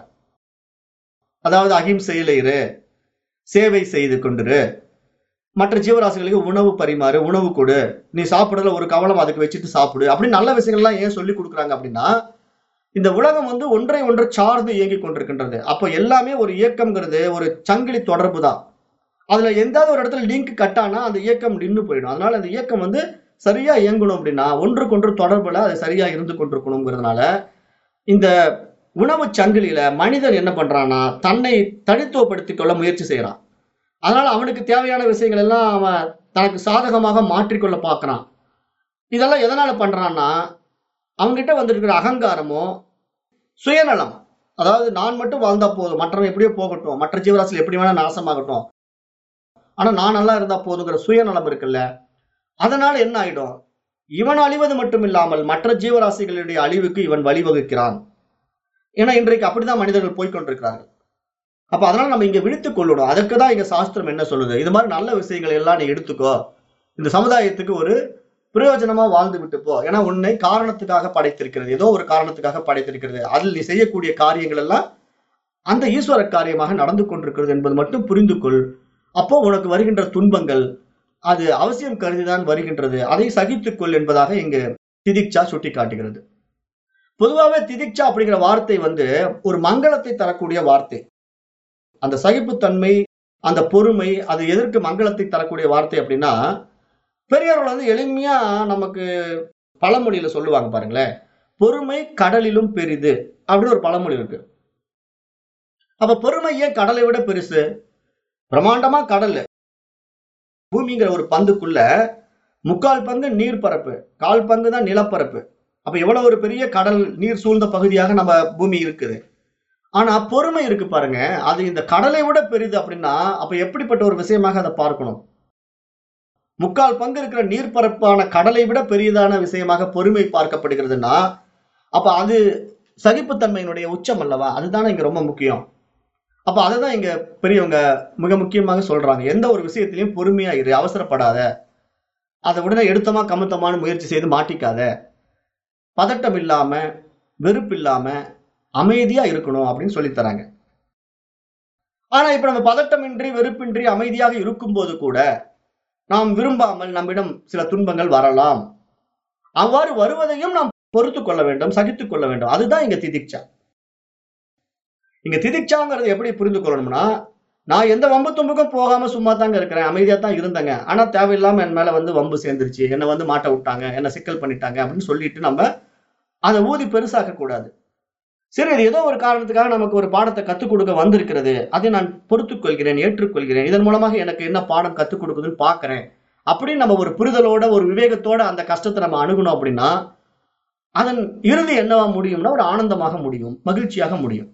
அதாவது அகிம்சையில இரு சேவை செய்து கொண்டிரு மற்ற ஜீவராசிகளுக்கு உணவு பரிமாறு உணவு கொடு நீ சாப்பிடல ஒரு கவலம் அதுக்கு வச்சுட்டு சாப்பிடு அப்படின்னு நல்ல விஷயங்கள்லாம் ஏன் சொல்லி கொடுக்குறாங்க அப்படின்னா இந்த உலகம் வந்து ஒன்றை ஒன்று சார்ந்து இயங்கி கொண்டிருக்கின்றது அப்போ எல்லாமே ஒரு இயக்கம்ங்கிறது ஒரு சங்கிலி தொடர்பு தான் அதுல எந்தாவது ஒரு இடத்துல லிங்க் கட்டானா அந்த இயக்கம் நின்று போயிடும் அதனால அந்த இயக்கம் வந்து சரியா இயங்கணும் அப்படின்னா ஒன்றுக்கொன்று தொடர்புல அது சரியா இருந்து கொண்டிருக்கணுங்கிறதுனால இந்த உணவு சங்கிலியில மனிதன் என்ன பண்றான்னா தன்னை தனித்துவப்படுத்திக் கொள்ள முயற்சி செய்யறான் அதனால அவனுக்கு தேவையான விஷயங்கள் எல்லாம் அவன் தனக்கு சாதகமாக மாற்றிக்கொள்ள பார்க்கறான் இதெல்லாம் எதனால பண்றான்னா அவன்கிட்ட வந்திருக்கிற அகங்காரமோ சுயநலம் அதாவது நான் மட்டும் வாழ்ந்தா போதும் மற்றவன் எப்படியோ போகட்டும் மற்ற ஜீவராசிகள் எப்படி வேணா நாசமாகட்டும் ஆனா நான் நல்லா இருந்தா போதுங்கிற சுயநலம் இருக்குல்ல அதனால என்ன ஆயிடும் இவன் அழிவது மட்டும் இல்லாமல் மற்ற ஜீவராசிகளுடைய அழிவுக்கு இவன் வழிவகுக்கிறான் ஏன்னா இன்றைக்கு அப்படிதான் மனிதர்கள் போய்க்கொண்டிருக்கிறார்கள் அப்ப அதனால நம்ம இங்க விழித்துக் கொள்ளணும் அதற்கு தான் இங்க சாஸ்திரம் என்ன சொல்லுது இது மாதிரி நல்ல விஷயங்களை எல்லாம் நீ எடுத்துக்கோ இந்த சமுதாயத்துக்கு ஒரு பிரயோஜனமா வாழ்ந்து விட்டு போ ஏன்னா உன்னை காரணத்துக்காக படைத்திருக்கிறது ஏதோ ஒரு காரணத்துக்காக படைத்திருக்கிறது அதில் நீ செய்யக்கூடிய காரியங்கள் எல்லாம் அந்த ஈஸ்வர காரியமாக நடந்து கொண்டிருக்கிறது என்பது மட்டும் புரிந்து கொள் அப்போ உனக்கு வருகின்ற துன்பங்கள் அது அவசியம் கருதிதான் வருகின்றது அதை சகித்துக்கொள் என்பதாக இங்கு திதிக்ஷா சுட்டி காட்டுகிறது பொதுவாகவே திதிக்ஷா அப்படிங்கிற வார்த்தை வந்து ஒரு மங்களத்தை தரக்கூடிய வார்த்தை அந்த சகிப்புத்தன்மை அந்த பொறுமை அது எதற்கு மங்களத்தை தரக்கூடிய வார்த்தை அப்படின்னா பெரியவர்கள் வந்து எளிமையா நமக்கு பழமொழியில சொல்லுவாங்க பாருங்களேன் பொறுமை கடலிலும் பெரிது அப்படின்னு ஒரு பழமொழி இருக்கு அப்ப பொறுமை ஏன் கடலை விட பெருசு பிரம்மாண்டமா கடல் பூமிங்கிற ஒரு பந்துக்குள்ள முக்கால் பங்கு நீர் பரப்பு கால் பங்கு தான் நிலப்பரப்பு அப்ப எவ்வளவு ஒரு பெரிய கடல் நீர் சூழ்ந்த பகுதியாக நம்ம பூமி இருக்குது ஆனா பொறுமை இருக்கு பாருங்க அது இந்த கடலை விட பெரிது அப்படின்னா அப்ப எப்படிப்பட்ட ஒரு விஷயமாக அதை பார்க்கணும் முக்கால் பங்கு இருக்கிற நீர்ப்பரப்பான கடலை விட பெரியதான விஷயமாக பொறுமை பார்க்கப்படுகிறதுனா அப்ப அது சகிப்புத்தன்மையினுடைய உச்சம் அல்லவா அதுதானே இங்க ரொம்ப முக்கியம் அப்ப அதை தான் இங்க பெரியவங்க மிக முக்கியமாக சொல்றாங்க எந்த ஒரு விஷயத்திலையும் பொறுமையா இரு அவசரப்படாத அதை உடனே எடுத்தமா கமுத்தமான முயற்சி செய்து மாட்டிக்காத பதட்டம் இல்லாம வெறுப்பு இல்லாம அமைதியா இருக்கணும் அப்படின்னு சொல்லி தராங்க ஆனா இப்ப நம்ம பதட்டமின்றி வெறுப்பின்றி அமைதியாக இருக்கும்போது கூட நாம் விரும்பாமல் நம்மிடம் சில துன்பங்கள் வரலாம் அவ்வாறு வருவதையும் நாம் பொறுத்து கொள்ள வேண்டும் சகித்துக் கொள்ள வேண்டும் அதுதான் இங்க திதிக்ஷா இங்க திதிக்ஷாங்கிறது எப்படி புரிந்து கொள்ளணும்னா நான் எந்த வம்பு தும்புக்கும் போகாம சும்மா தாங்க இருக்கிறேன் அமைதியா தான் இருந்தேங்க ஆனா தேவையில்லாம என் மேல வந்து வம்பு சேர்ந்துருச்சு என்னை வந்து மாட்ட விட்டாங்க என்ன சிக்கல் பண்ணிட்டாங்க அப்படின்னு சொல்லிட்டு நம்ம அதை ஊதி பெருசாக்க கூடாது சரி இது ஏதோ ஒரு காரணத்துக்காக நமக்கு ஒரு பாடத்தை கத்துக் கொடுக்க வந்திருக்கிறது அதை நான் பொறுத்துக் கொள்கிறேன் ஏற்றுக்கொள்கிறேன் இதன் மூலமாக எனக்கு என்ன பாடம் கத்துக் கொடுக்குதுன்னு பாக்குறேன் அப்படின்னு நம்ம ஒரு புரிதலோட ஒரு விவேகத்தோட அந்த கஷ்டத்தை நம்ம அணுகணும் அப்படின்னா அதன் இறுதி என்னவா முடியும்னா ஒரு ஆனந்தமாக முடியும் மகிழ்ச்சியாக முடியும்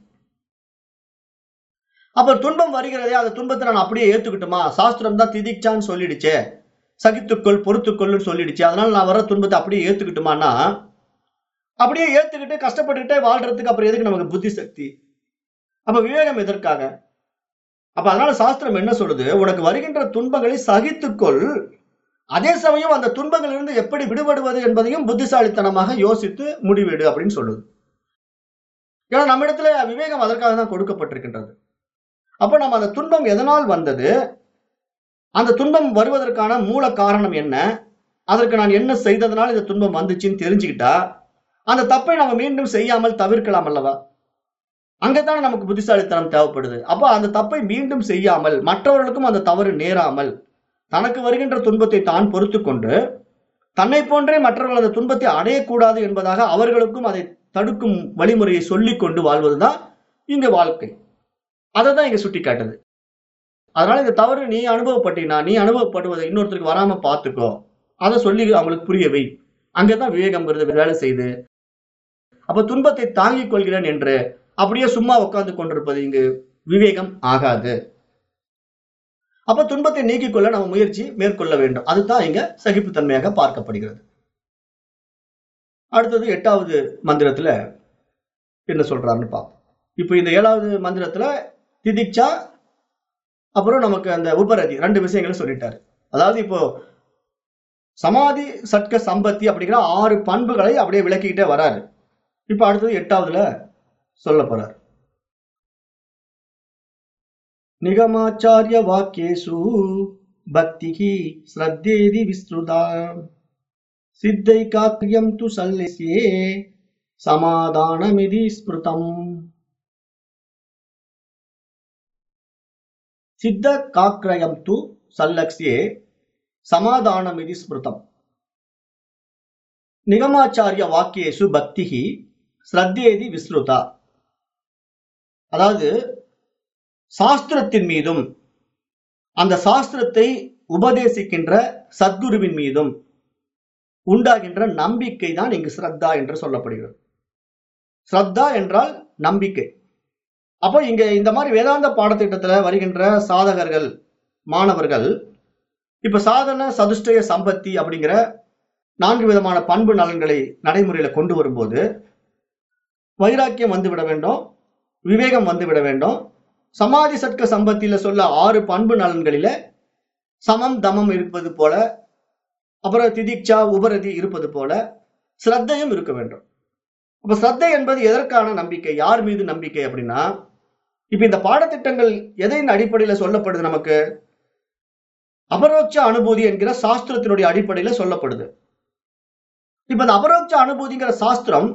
அப்ப துன்பம் வருகிறதே அந்த துன்பத்தை நான் அப்படியே ஏத்துக்கிட்டுமா சாஸ்திரம் தான் திதிக்சான்னு சொல்லிடுச்சே சகித்துக்கொள் பொறுத்துக்கொள்னு சொல்லிடுச்சு அதனால நான் வர துன்பத்தை அப்படியே ஏத்துக்கிட்டுமான்னா அப்படியே ஏத்துக்கிட்டு கஷ்டப்பட்டுக்கிட்டே வாழ்றதுக்கு அப்புறம் எதுக்கு நமக்கு புத்தி சக்தி அப்ப விவேகம் எதற்காக அப்ப அதனால சாஸ்திரம் என்ன சொல்லுது உனக்கு வருகின்ற துன்பங்களை சகித்துக்கொள் அதே சமயம் அந்த துன்பங்களிலிருந்து எப்படி விடுபடுவது என்பதையும் புத்திசாலித்தனமாக யோசித்து முடிவெடு அப்படின்னு சொல்லுது ஏன்னா நம்ம இடத்துல விவேகம் அதற்காக தான் கொடுக்கப்பட்டிருக்கின்றது அப்ப நம்ம அந்த துன்பம் எதனால் வந்தது அந்த துன்பம் வருவதற்கான மூல காரணம் என்ன அதற்கு நான் என்ன செய்ததனால் இந்த துன்பம் வந்துச்சுன்னு தெரிஞ்சுக்கிட்டா அந்த தப்பை நம்ம மீண்டும் செய்யாமல் தவிர்க்கலாம் அல்லவா அங்கதானே நமக்கு புத்திசாலித்தனம் தேவைப்படுது அப்போ அந்த தப்பை மீண்டும் செய்யாமல் மற்றவர்களுக்கும் அந்த தவறு நேராமல் தனக்கு வருகின்ற துன்பத்தை தான் பொறுத்து கொண்டு தன்னை போன்றே மற்றவர்கள் அந்த துன்பத்தை அடையக்கூடாது என்பதாக அவர்களுக்கும் அதை தடுக்கும் வழிமுறையை சொல்லிக் கொண்டு வாழ்வதுதான் இங்க வாழ்க்கை அதை தான் இங்க சுட்டி காட்டுது அதனால இந்த தவறு நீ அனுபவப்பட்டினா நீ அனுபவப்படுவதை இன்னொருத்தருக்கு வராம பார்த்துக்கோ அதை சொல்லி அவங்களுக்கு புரிய வை அங்கதான் விவேகம்ங்கிறது வேலை செய்யுது அப்ப துன்பத்தை தாங்கிக் கொள்கிறேன் என்று அப்படியே சும்மா உட்கார்ந்து கொண்டிருப்பது இங்கு விவேகம் ஆகாது அப்ப துன்பத்தை நீக்கிக் கொள்ள நம்ம முயற்சி மேற்கொள்ள வேண்டும் அதுதான் இங்க சகிப்புத்தன்மையாக பார்க்கப்படுகிறது அடுத்தது எட்டாவது மந்திரத்துல என்ன சொல்றாருன்னு பார்ப்போம் இப்போ இந்த ஏழாவது மந்திரத்துல திதிக்ஷா அப்புறம் நமக்கு அந்த உபரதி ரெண்டு விஷயங்களும் சொல்லிட்டாரு அதாவது இப்போ சமாதி சட்க சம்பத்தி அப்படிங்கிற ஆறு பண்புகளை அப்படியே விளக்கிக்கிட்டே வராரு இப்ப அடுத்தது எட்டாவதுல சொல்ல போறார் நிகமாச்சாரிய வாக்கியேஷு பக்திஹி ஸ்ரத்தேதி விஸ்ருதா சித்தை காக்கியம் து சல்லிஸ்யே சமாதானமிதி ஸ்மிருதம் சித்த காக்கிரயம் து சல்லக்ஸ்யே சமாதானமிதி ஸ்மிருதம் நிகமாச்சாரிய வாக்கியேஷு பக்திஹி ஸ்ரத்தேதி விஸ்ருதா அதாவது சாஸ்திரத்தின் மீதும் அந்த சாஸ்திரத்தை உபதேசிக்கின்ற சத்குருவின் மீதும் உண்டாகின்ற நம்பிக்கை தான் இங்கு ஸ்ரத்தா என்று சொல்லப்படுகிறது ஸ்ரத்தா என்றால் நம்பிக்கை அப்போ இங்க இந்த மாதிரி வேதாந்த பாடத்திட்டத்துல வருகின்ற சாதகர்கள் மாணவர்கள் இப்ப சாதன சதுஷ்டய சம்பத்தி அப்படிங்கிற நான்கு விதமான பண்பு நலன்களை நடைமுறையில கொண்டு வரும்போது வைராக்கியம் வந்துவிட வேண்டும் விவேகம் வந்துவிட வேண்டும் சமாதி சட்க சம்பத்தில சொல்ல ஆறு பண்பு நலன்களில சமம் தமம் இருப்பது போல அப்புறம் திதிக்ஷா உபரதி இருப்பது போல ஸ்ரத்தையும் இருக்க வேண்டும் அப்ப ஸ்ரத்தை என்பது எதற்கான நம்பிக்கை யார் மீது நம்பிக்கை அப்படின்னா இப்ப இந்த பாடத்திட்டங்கள் எதையின் அடிப்படையில சொல்லப்படுது நமக்கு அபரோட்ச அனுபூதி என்கிற சாஸ்திரத்தினுடைய அடிப்படையில சொல்லப்படுது இப்ப இந்த அபரோட்ச அனுபூதிங்கிற சாஸ்திரம்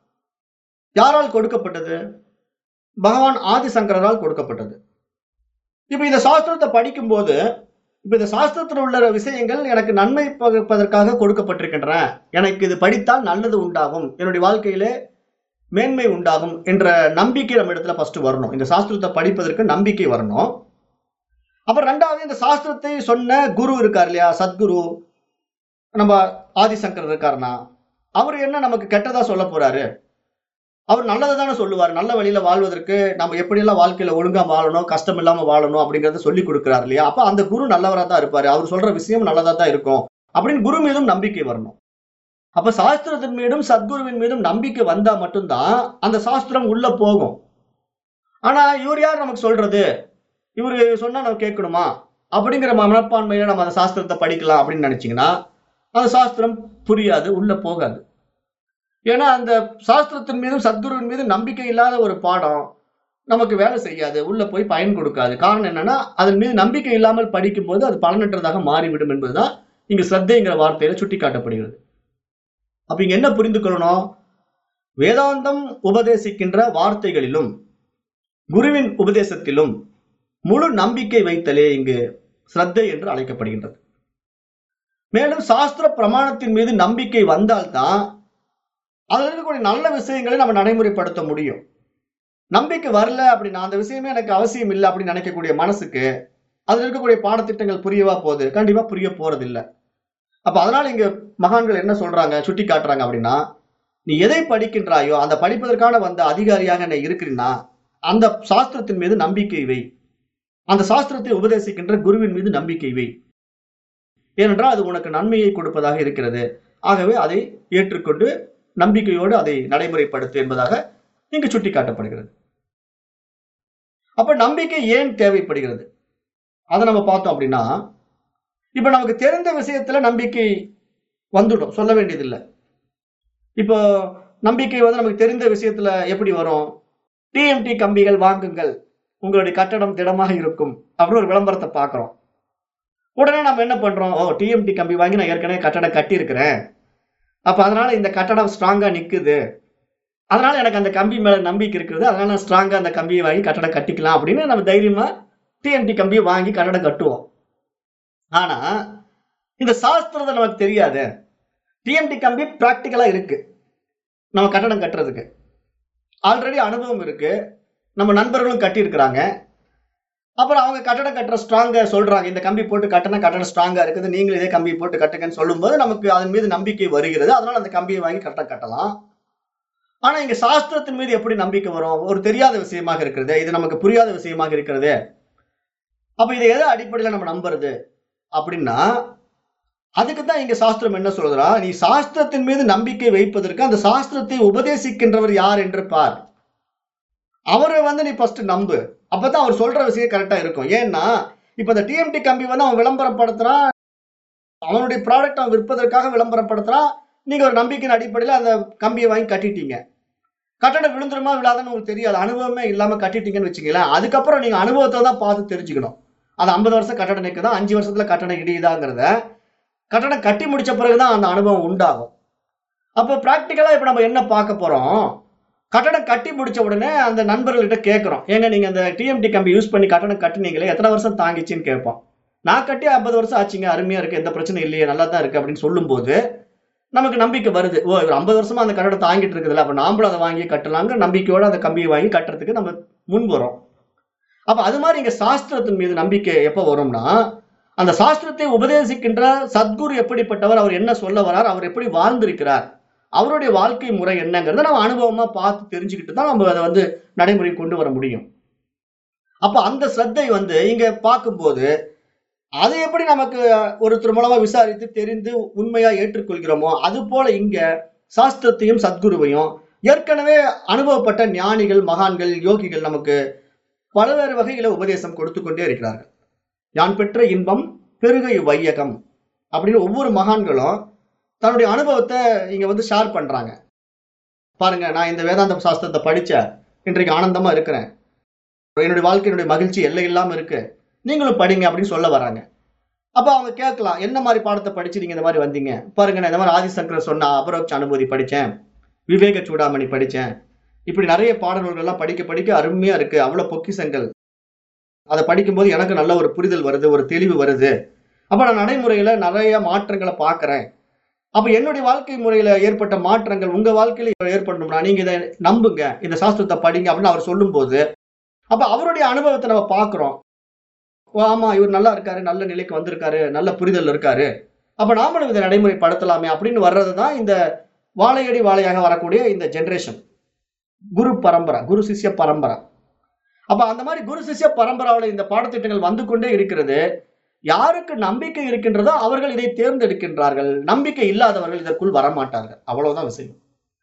யாரால் கொடுக்கப்பட்டது பகவான் ஆதிசங்கரால் கொடுக்கப்பட்டது இப்ப இந்த சாஸ்திரத்தை படிக்கும்போது இப்ப இந்த சாஸ்திரத்தில் உள்ள விஷயங்கள் எனக்கு நன்மை பகற்பதற்காக கொடுக்கப்பட்டிருக்கின்றன எனக்கு இது படித்தால் நல்லது உண்டாகும் என்னுடைய வாழ்க்கையிலே மேன்மை உண்டாகும் என்ற நம்பிக்கை நம்ம இடத்துல ஃபர்ஸ்ட் வரணும் இந்த சாஸ்திரத்தை படிப்பதற்கு நம்பிக்கை வரணும் அப்புறம் ரெண்டாவது இந்த சாஸ்திரத்தை சொன்ன குரு இருக்கார் இல்லையா சத்குரு நம்ம ஆதிசங்கர் இருக்காருன்னா அவர் என்ன நமக்கு கெட்டதா சொல்ல போறாரு அவர் நல்லதை தானே சொல்லுவார் நல்ல வழியில வாழ்வதற்கு நம்ம எப்படியெல்லாம் வாழ்க்கையில ஒழுங்கா வாழணும் கஷ்டம் இல்லாம வாழணும் அப்படிங்கறத சொல்லி கொடுக்கிறார் இல்லையா அப்ப அந்த குரு நல்லவரா தான் இருப்பாரு அவர் சொல்ற விஷயம் நல்லதா தான் இருக்கும் அப்படின்னு குரு மீதும் நம்பிக்கை வரணும் அப்ப சாஸ்திரத்தின் மீதும் சத்குருவின் மீதும் நம்பிக்கை வந்தா மட்டும்தான் அந்த சாஸ்திரம் உள்ள போகும் ஆனா இவர் யார் நமக்கு சொல்றது இவரு சொன்னா நம்ம கேட்கணுமா அப்படிங்கிற மனப்பான்மையில நம்ம அந்த சாஸ்திரத்தை படிக்கலாம் அப்படின்னு நினைச்சீங்கன்னா அந்த சாஸ்திரம் புரியாது உள்ள போகாது ஏன்னா அந்த சாஸ்திரத்தின் மீதும் சத்குருவின் மீதும் நம்பிக்கை இல்லாத ஒரு பாடம் நமக்கு வேலை செய்யாது உள்ள போய் பயன் கொடுக்காது காரணம் என்னன்னா அதன் மீது நம்பிக்கை இல்லாமல் படிக்கும்போது அது பலனற்றதாக மாறிவிடும் என்பதுதான் இங்கு ஸ்ரத்தைங்கிற வார்த்தையில சுட்டி காட்டப்படுகிறது அப்ப இங்க என்ன புரிந்து கொள்ளணும் வேதாந்தம் உபதேசிக்கின்ற வார்த்தைகளிலும் குருவின் உபதேசத்திலும் முழு நம்பிக்கை வைத்தலே இங்கு ஸ்ரத்தை என்று அழைக்கப்படுகின்றது மேலும் சாஸ்திர பிரமாணத்தின் மீது நம்பிக்கை வந்தால்தான் அதுல இருக்கக்கூடிய நல்ல விஷயங்களை நம்ம நடைமுறைப்படுத்த முடியும் நம்பிக்கை வரல அப்படின்னா அந்த விஷயமே எனக்கு அவசியம் இல்லை அப்படின்னு நினைக்கக்கூடிய மனசுக்கு அதுல இருக்கக்கூடிய பாடத்திட்டங்கள் புரியவா போகுது கண்டிப்பா புரிய போறது இல்ல அப்ப அதனால இங்க மகான்கள் என்ன சொல்றாங்க சுட்டி காட்டுறாங்க அப்படின்னா நீ எதை படிக்கின்றாயோ அந்த படிப்பதற்கான வந்த அதிகாரியாக நீ இருக்கிறீன்னா அந்த சாஸ்திரத்தின் மீது நம்பிக்கை வை அந்த சாஸ்திரத்தை உபதேசிக்கின்ற குருவின் மீது நம்பிக்கை வை ஏனென்றால் அது உனக்கு நன்மையை கொடுப்பதாக இருக்கிறது ஆகவே அதை ஏற்றுக்கொண்டு நம்பிக்கையோடு அதை நடைமுறைப்படுத்து என்பதாக இங்கு சுட்டி காட்டப்படுகிறது அப்ப நம்பிக்கை ஏன் தேவைப்படுகிறது அதை நம்ம பார்த்தோம் அப்படின்னா இப்ப நமக்கு தெரிந்த விஷயத்துல நம்பிக்கை வந்துடும் சொல்ல வேண்டியதில்லை இப்போ நம்பிக்கை வந்து நமக்கு தெரிந்த விஷயத்துல எப்படி வரும் டிஎம்டி கம்பிகள் வாங்குங்கள் உங்களுடைய கட்டடம் திடமாக இருக்கும் அப்படின்னு ஒரு விளம்பரத்தை பார்க்கிறோம் உடனே நம்ம என்ன பண்றோம் ஓ டிஎம்டி கம்பி வாங்கி நான் ஏற்கனவே கட்டடம் கட்டி இருக்கிறேன் அப்ப அதனால இந்த கட்டடம் ஸ்ட்ராங்கா நிக்குது அதனால எனக்கு அந்த கம்பி மேல நம்பிக்கை இருக்குது அதனால நான் ஸ்ட்ராங்கா அந்த கம்பியை வாங்கி கட்டடம் கட்டிக்கலாம் அப்படின்னு நம்ம தைரியமா டிஎம்டி கம்பியை வாங்கி கட்டடம் கட்டுவோம் ஆனா இந்த சாஸ்திரத்தை நமக்கு தெரியாது டிஎம்டி கம்பி பிராக்டிக்கலா இருக்கு நம்ம கட்டடம் கட்டுறதுக்கு ஆல்ரெடி அனுபவம் இருக்கு நம்ம நண்பர்களும் கட்டி இருக்கிறாங்க அப்புறம் அவங்க கட்டடம் கட்டுற ஸ்ட்ராங்கா சொல்றாங்க இந்த கம்பி போட்டு கட்டினா கட்டடம் ஸ்ட்ராங்கா இருக்குது நீங்களும் இதே கம்பி போட்டு கட்டுங்கன்னு சொல்லும்போது நமக்கு அதன் மீது நம்பிக்கை வருகிறது அதனால அந்த கம்பியை வாங்கி கட்டடம் கட்டலாம் ஆனா இங்க சாஸ்திரத்தின் மீது எப்படி நம்பிக்கை வரும் ஒரு தெரியாத விஷயமாக இருக்கிறது இது நமக்கு புரியாத விஷயமாக இருக்கிறது அப்ப இதை எதை அடிப்படையில நம்ம நம்புறது அப்படின்னா அதுக்கு தான் இங்க சாஸ்திரம் என்ன சொல்றா நீ சாஸ்திரத்தின் மீது நம்பிக்கை வைப்பதற்கு அந்த சாஸ்திரத்தை உபதேசிக்கின்றவர் யார் என்று பார் அவரை வந்து நீ ஃபர்ஸ்ட் நம்பு அப்பதான் அவர் சொல்ற விஷயம் கரெக்டா இருக்கும் ஏன்னா இப்ப இந்த டிஎம்டி கம்பி வந்து அவன் விளம்பரப்படுத்துறான் அவனுடைய ப்ராடக்ட் அவன் விற்பதற்காக விளம்பரப்படுத்துறான் நீங்க ஒரு நம்பிக்கையின் அடிப்படையில் அந்த கம்பியை வாங்கி கட்டிட்டீங்க கட்டணம் விழுந்துருமா விழாதுன்னு உங்களுக்கு தெரியாது அனுபவமே இல்லாம கட்டிட்டீங்கன்னு வச்சுங்களேன் அதுக்கப்புறம் நீங்க அனுபவத்தை தான் பார்த்து தெரிஞ்சுக்கணும் அது ஐம்பது வருஷம் கட்டணம் நிற்குதா அஞ்சு வருஷத்துல கட்டணம் இடியுதாங்கிறத கட்டணம் கட்டி முடிச்ச பிறகுதான் அந்த அனுபவம் உண்டாகும் அப்போ ப்ராக்டிக்கலா இப்ப நம்ம என்ன பார்க்க போறோம் கட்டணம் கட்டி முடிச்ச உடனே அந்த நண்பர்கள்கிட்ட கேட்குறோம் ஏங்க நீங்க அந்த டிஎம்டி கம்பி யூஸ் பண்ணி கட்டணம் கட்டினீங்களே எத்தனை வருஷம் தாங்கிச்சுன்னு கேட்போம் நான் கட்டி ஐம்பது வருஷம் ஆச்சுங்க அருமையா இருக்கு எந்த பிரச்சனையும் இல்லையே நல்லா தான் இருக்கு அப்படின்னு சொல்லும்போது நமக்கு நம்பிக்கை வருது ஓ இவர் ஐம்பது வருஷமா அந்த கட்டடம் தாங்கிட்டு இருக்குதுல்ல அப்ப நாமளும் அதை வாங்கி கட்டலாங்கிற நம்பிக்கையோட அந்த கம்பியை வாங்கி கட்டுறதுக்கு நம்ம முன் வரோம் அப்ப அது மாதிரி இங்க சாஸ்திரத்தின் மீது நம்பிக்கை எப்ப வரும்னா அந்த சாஸ்திரத்தை உபதேசிக்கின்ற சத்குரு எப்படிப்பட்டவர் அவர் என்ன சொல்ல வரார் அவர் எப்படி வாழ்ந்திருக்கிறார் அவருடைய வாழ்க்கை முறை என்னங்கிறத நம்ம அனுபவமா பார்த்து தெரிஞ்சுக்கிட்டு தான் நம்ம அதை வந்து நடைமுறை கொண்டு வர முடியும் அப்ப அந்த ஸ்ரத்தை வந்து இங்க பார்க்கும்போது அதை எப்படி நமக்கு ஒருத்தர் மூலமா விசாரித்து தெரிந்து உண்மையா ஏற்றுக்கொள்கிறோமோ அது போல இங்க சாஸ்திரத்தையும் சத்குருவையும் ஏற்கனவே அனுபவப்பட்ட ஞானிகள் மகான்கள் யோகிகள் நமக்கு பல்வேறு வகையில உபதேசம் கொடுத்து கொண்டே இருக்கிறார்கள் யான் பெற்ற இன்பம் பெருகை வையகம் அப்படின்னு ஒவ்வொரு மகான்களும் தன்னுடைய அனுபவத்தை இங்க வந்து ஷேர் பண்றாங்க பாருங்க நான் இந்த வேதாந்த சாஸ்திரத்தை படிச்சேன் இன்றைக்கு ஆனந்தமா இருக்கிறேன் என்னுடைய வாழ்க்கையினுடைய மகிழ்ச்சி எல்லை இல்லாம இருக்கு நீங்களும் படிங்க அப்படின்னு சொல்ல வராங்க அப்ப அவங்க கேட்கலாம் என்ன மாதிரி பாடத்தை படிச்சு நீங்க இந்த மாதிரி வந்தீங்க பாருங்க நான் இந்த மாதிரி ஆதிசங்கர் சொன்ன அபரோக்ஷ அனுபூதி படிச்சேன் விவேக சூடாமணி படிச்சேன் இப்படி நிறைய பாடல்கள் எல்லாம் படிக்க படிக்க அருமையா இருக்கு அவ்வளவு பொக்கிசங்கள் அதை படிக்கும்போது எனக்கு நல்ல ஒரு புரிதல் வருது ஒரு தெளிவு வருது அப்ப நான் நடைமுறையில நிறைய மாற்றங்களை பார்க்கறேன் அப்ப என்னுடைய வாழ்க்கை முறையில ஏற்பட்ட மாற்றங்கள் உங்க வாழ்க்கையில ஏற்படணும்னா நீங்க இதை நம்புங்க இந்த சாஸ்திரத்தை படிங்க அப்படின்னு அவர் சொல்லும்போது அப்ப அவருடைய அனுபவத்தை நம்ம பார்க்கிறோம் ஓ, ஆமா இவர் நல்லா இருக்காரு நல்ல நிலைக்கு வந்திருக்காரு நல்ல புரிதல் இருக்காரு அப்ப நாமளும் இதை நடைமுறைப்படுத்தலாமே அப்படின்னு வர்றது தான் இந்த வாழையடி வாழையாக வரக்கூடிய இந்த ஜெனரேஷன் குரு பரம்பரை குரு சிஷ்ய பரம்பரை அப்ப அந்த மாதிரி குரு சிஷ்ய பரம்பராவில் இந்த பாடத்திட்டங்கள் வந்து கொண்டே இருக்கிறது யாருக்கு நம்பிக்கை இருக்கின்றதோ அவர்கள் இதை தேர்ந்தெடுக்கின்றார்கள் நம்பிக்கை இல்லாதவர்கள் இதற்குள் வரமாட்டார்கள் அவ்வளவுதான் விஷயம்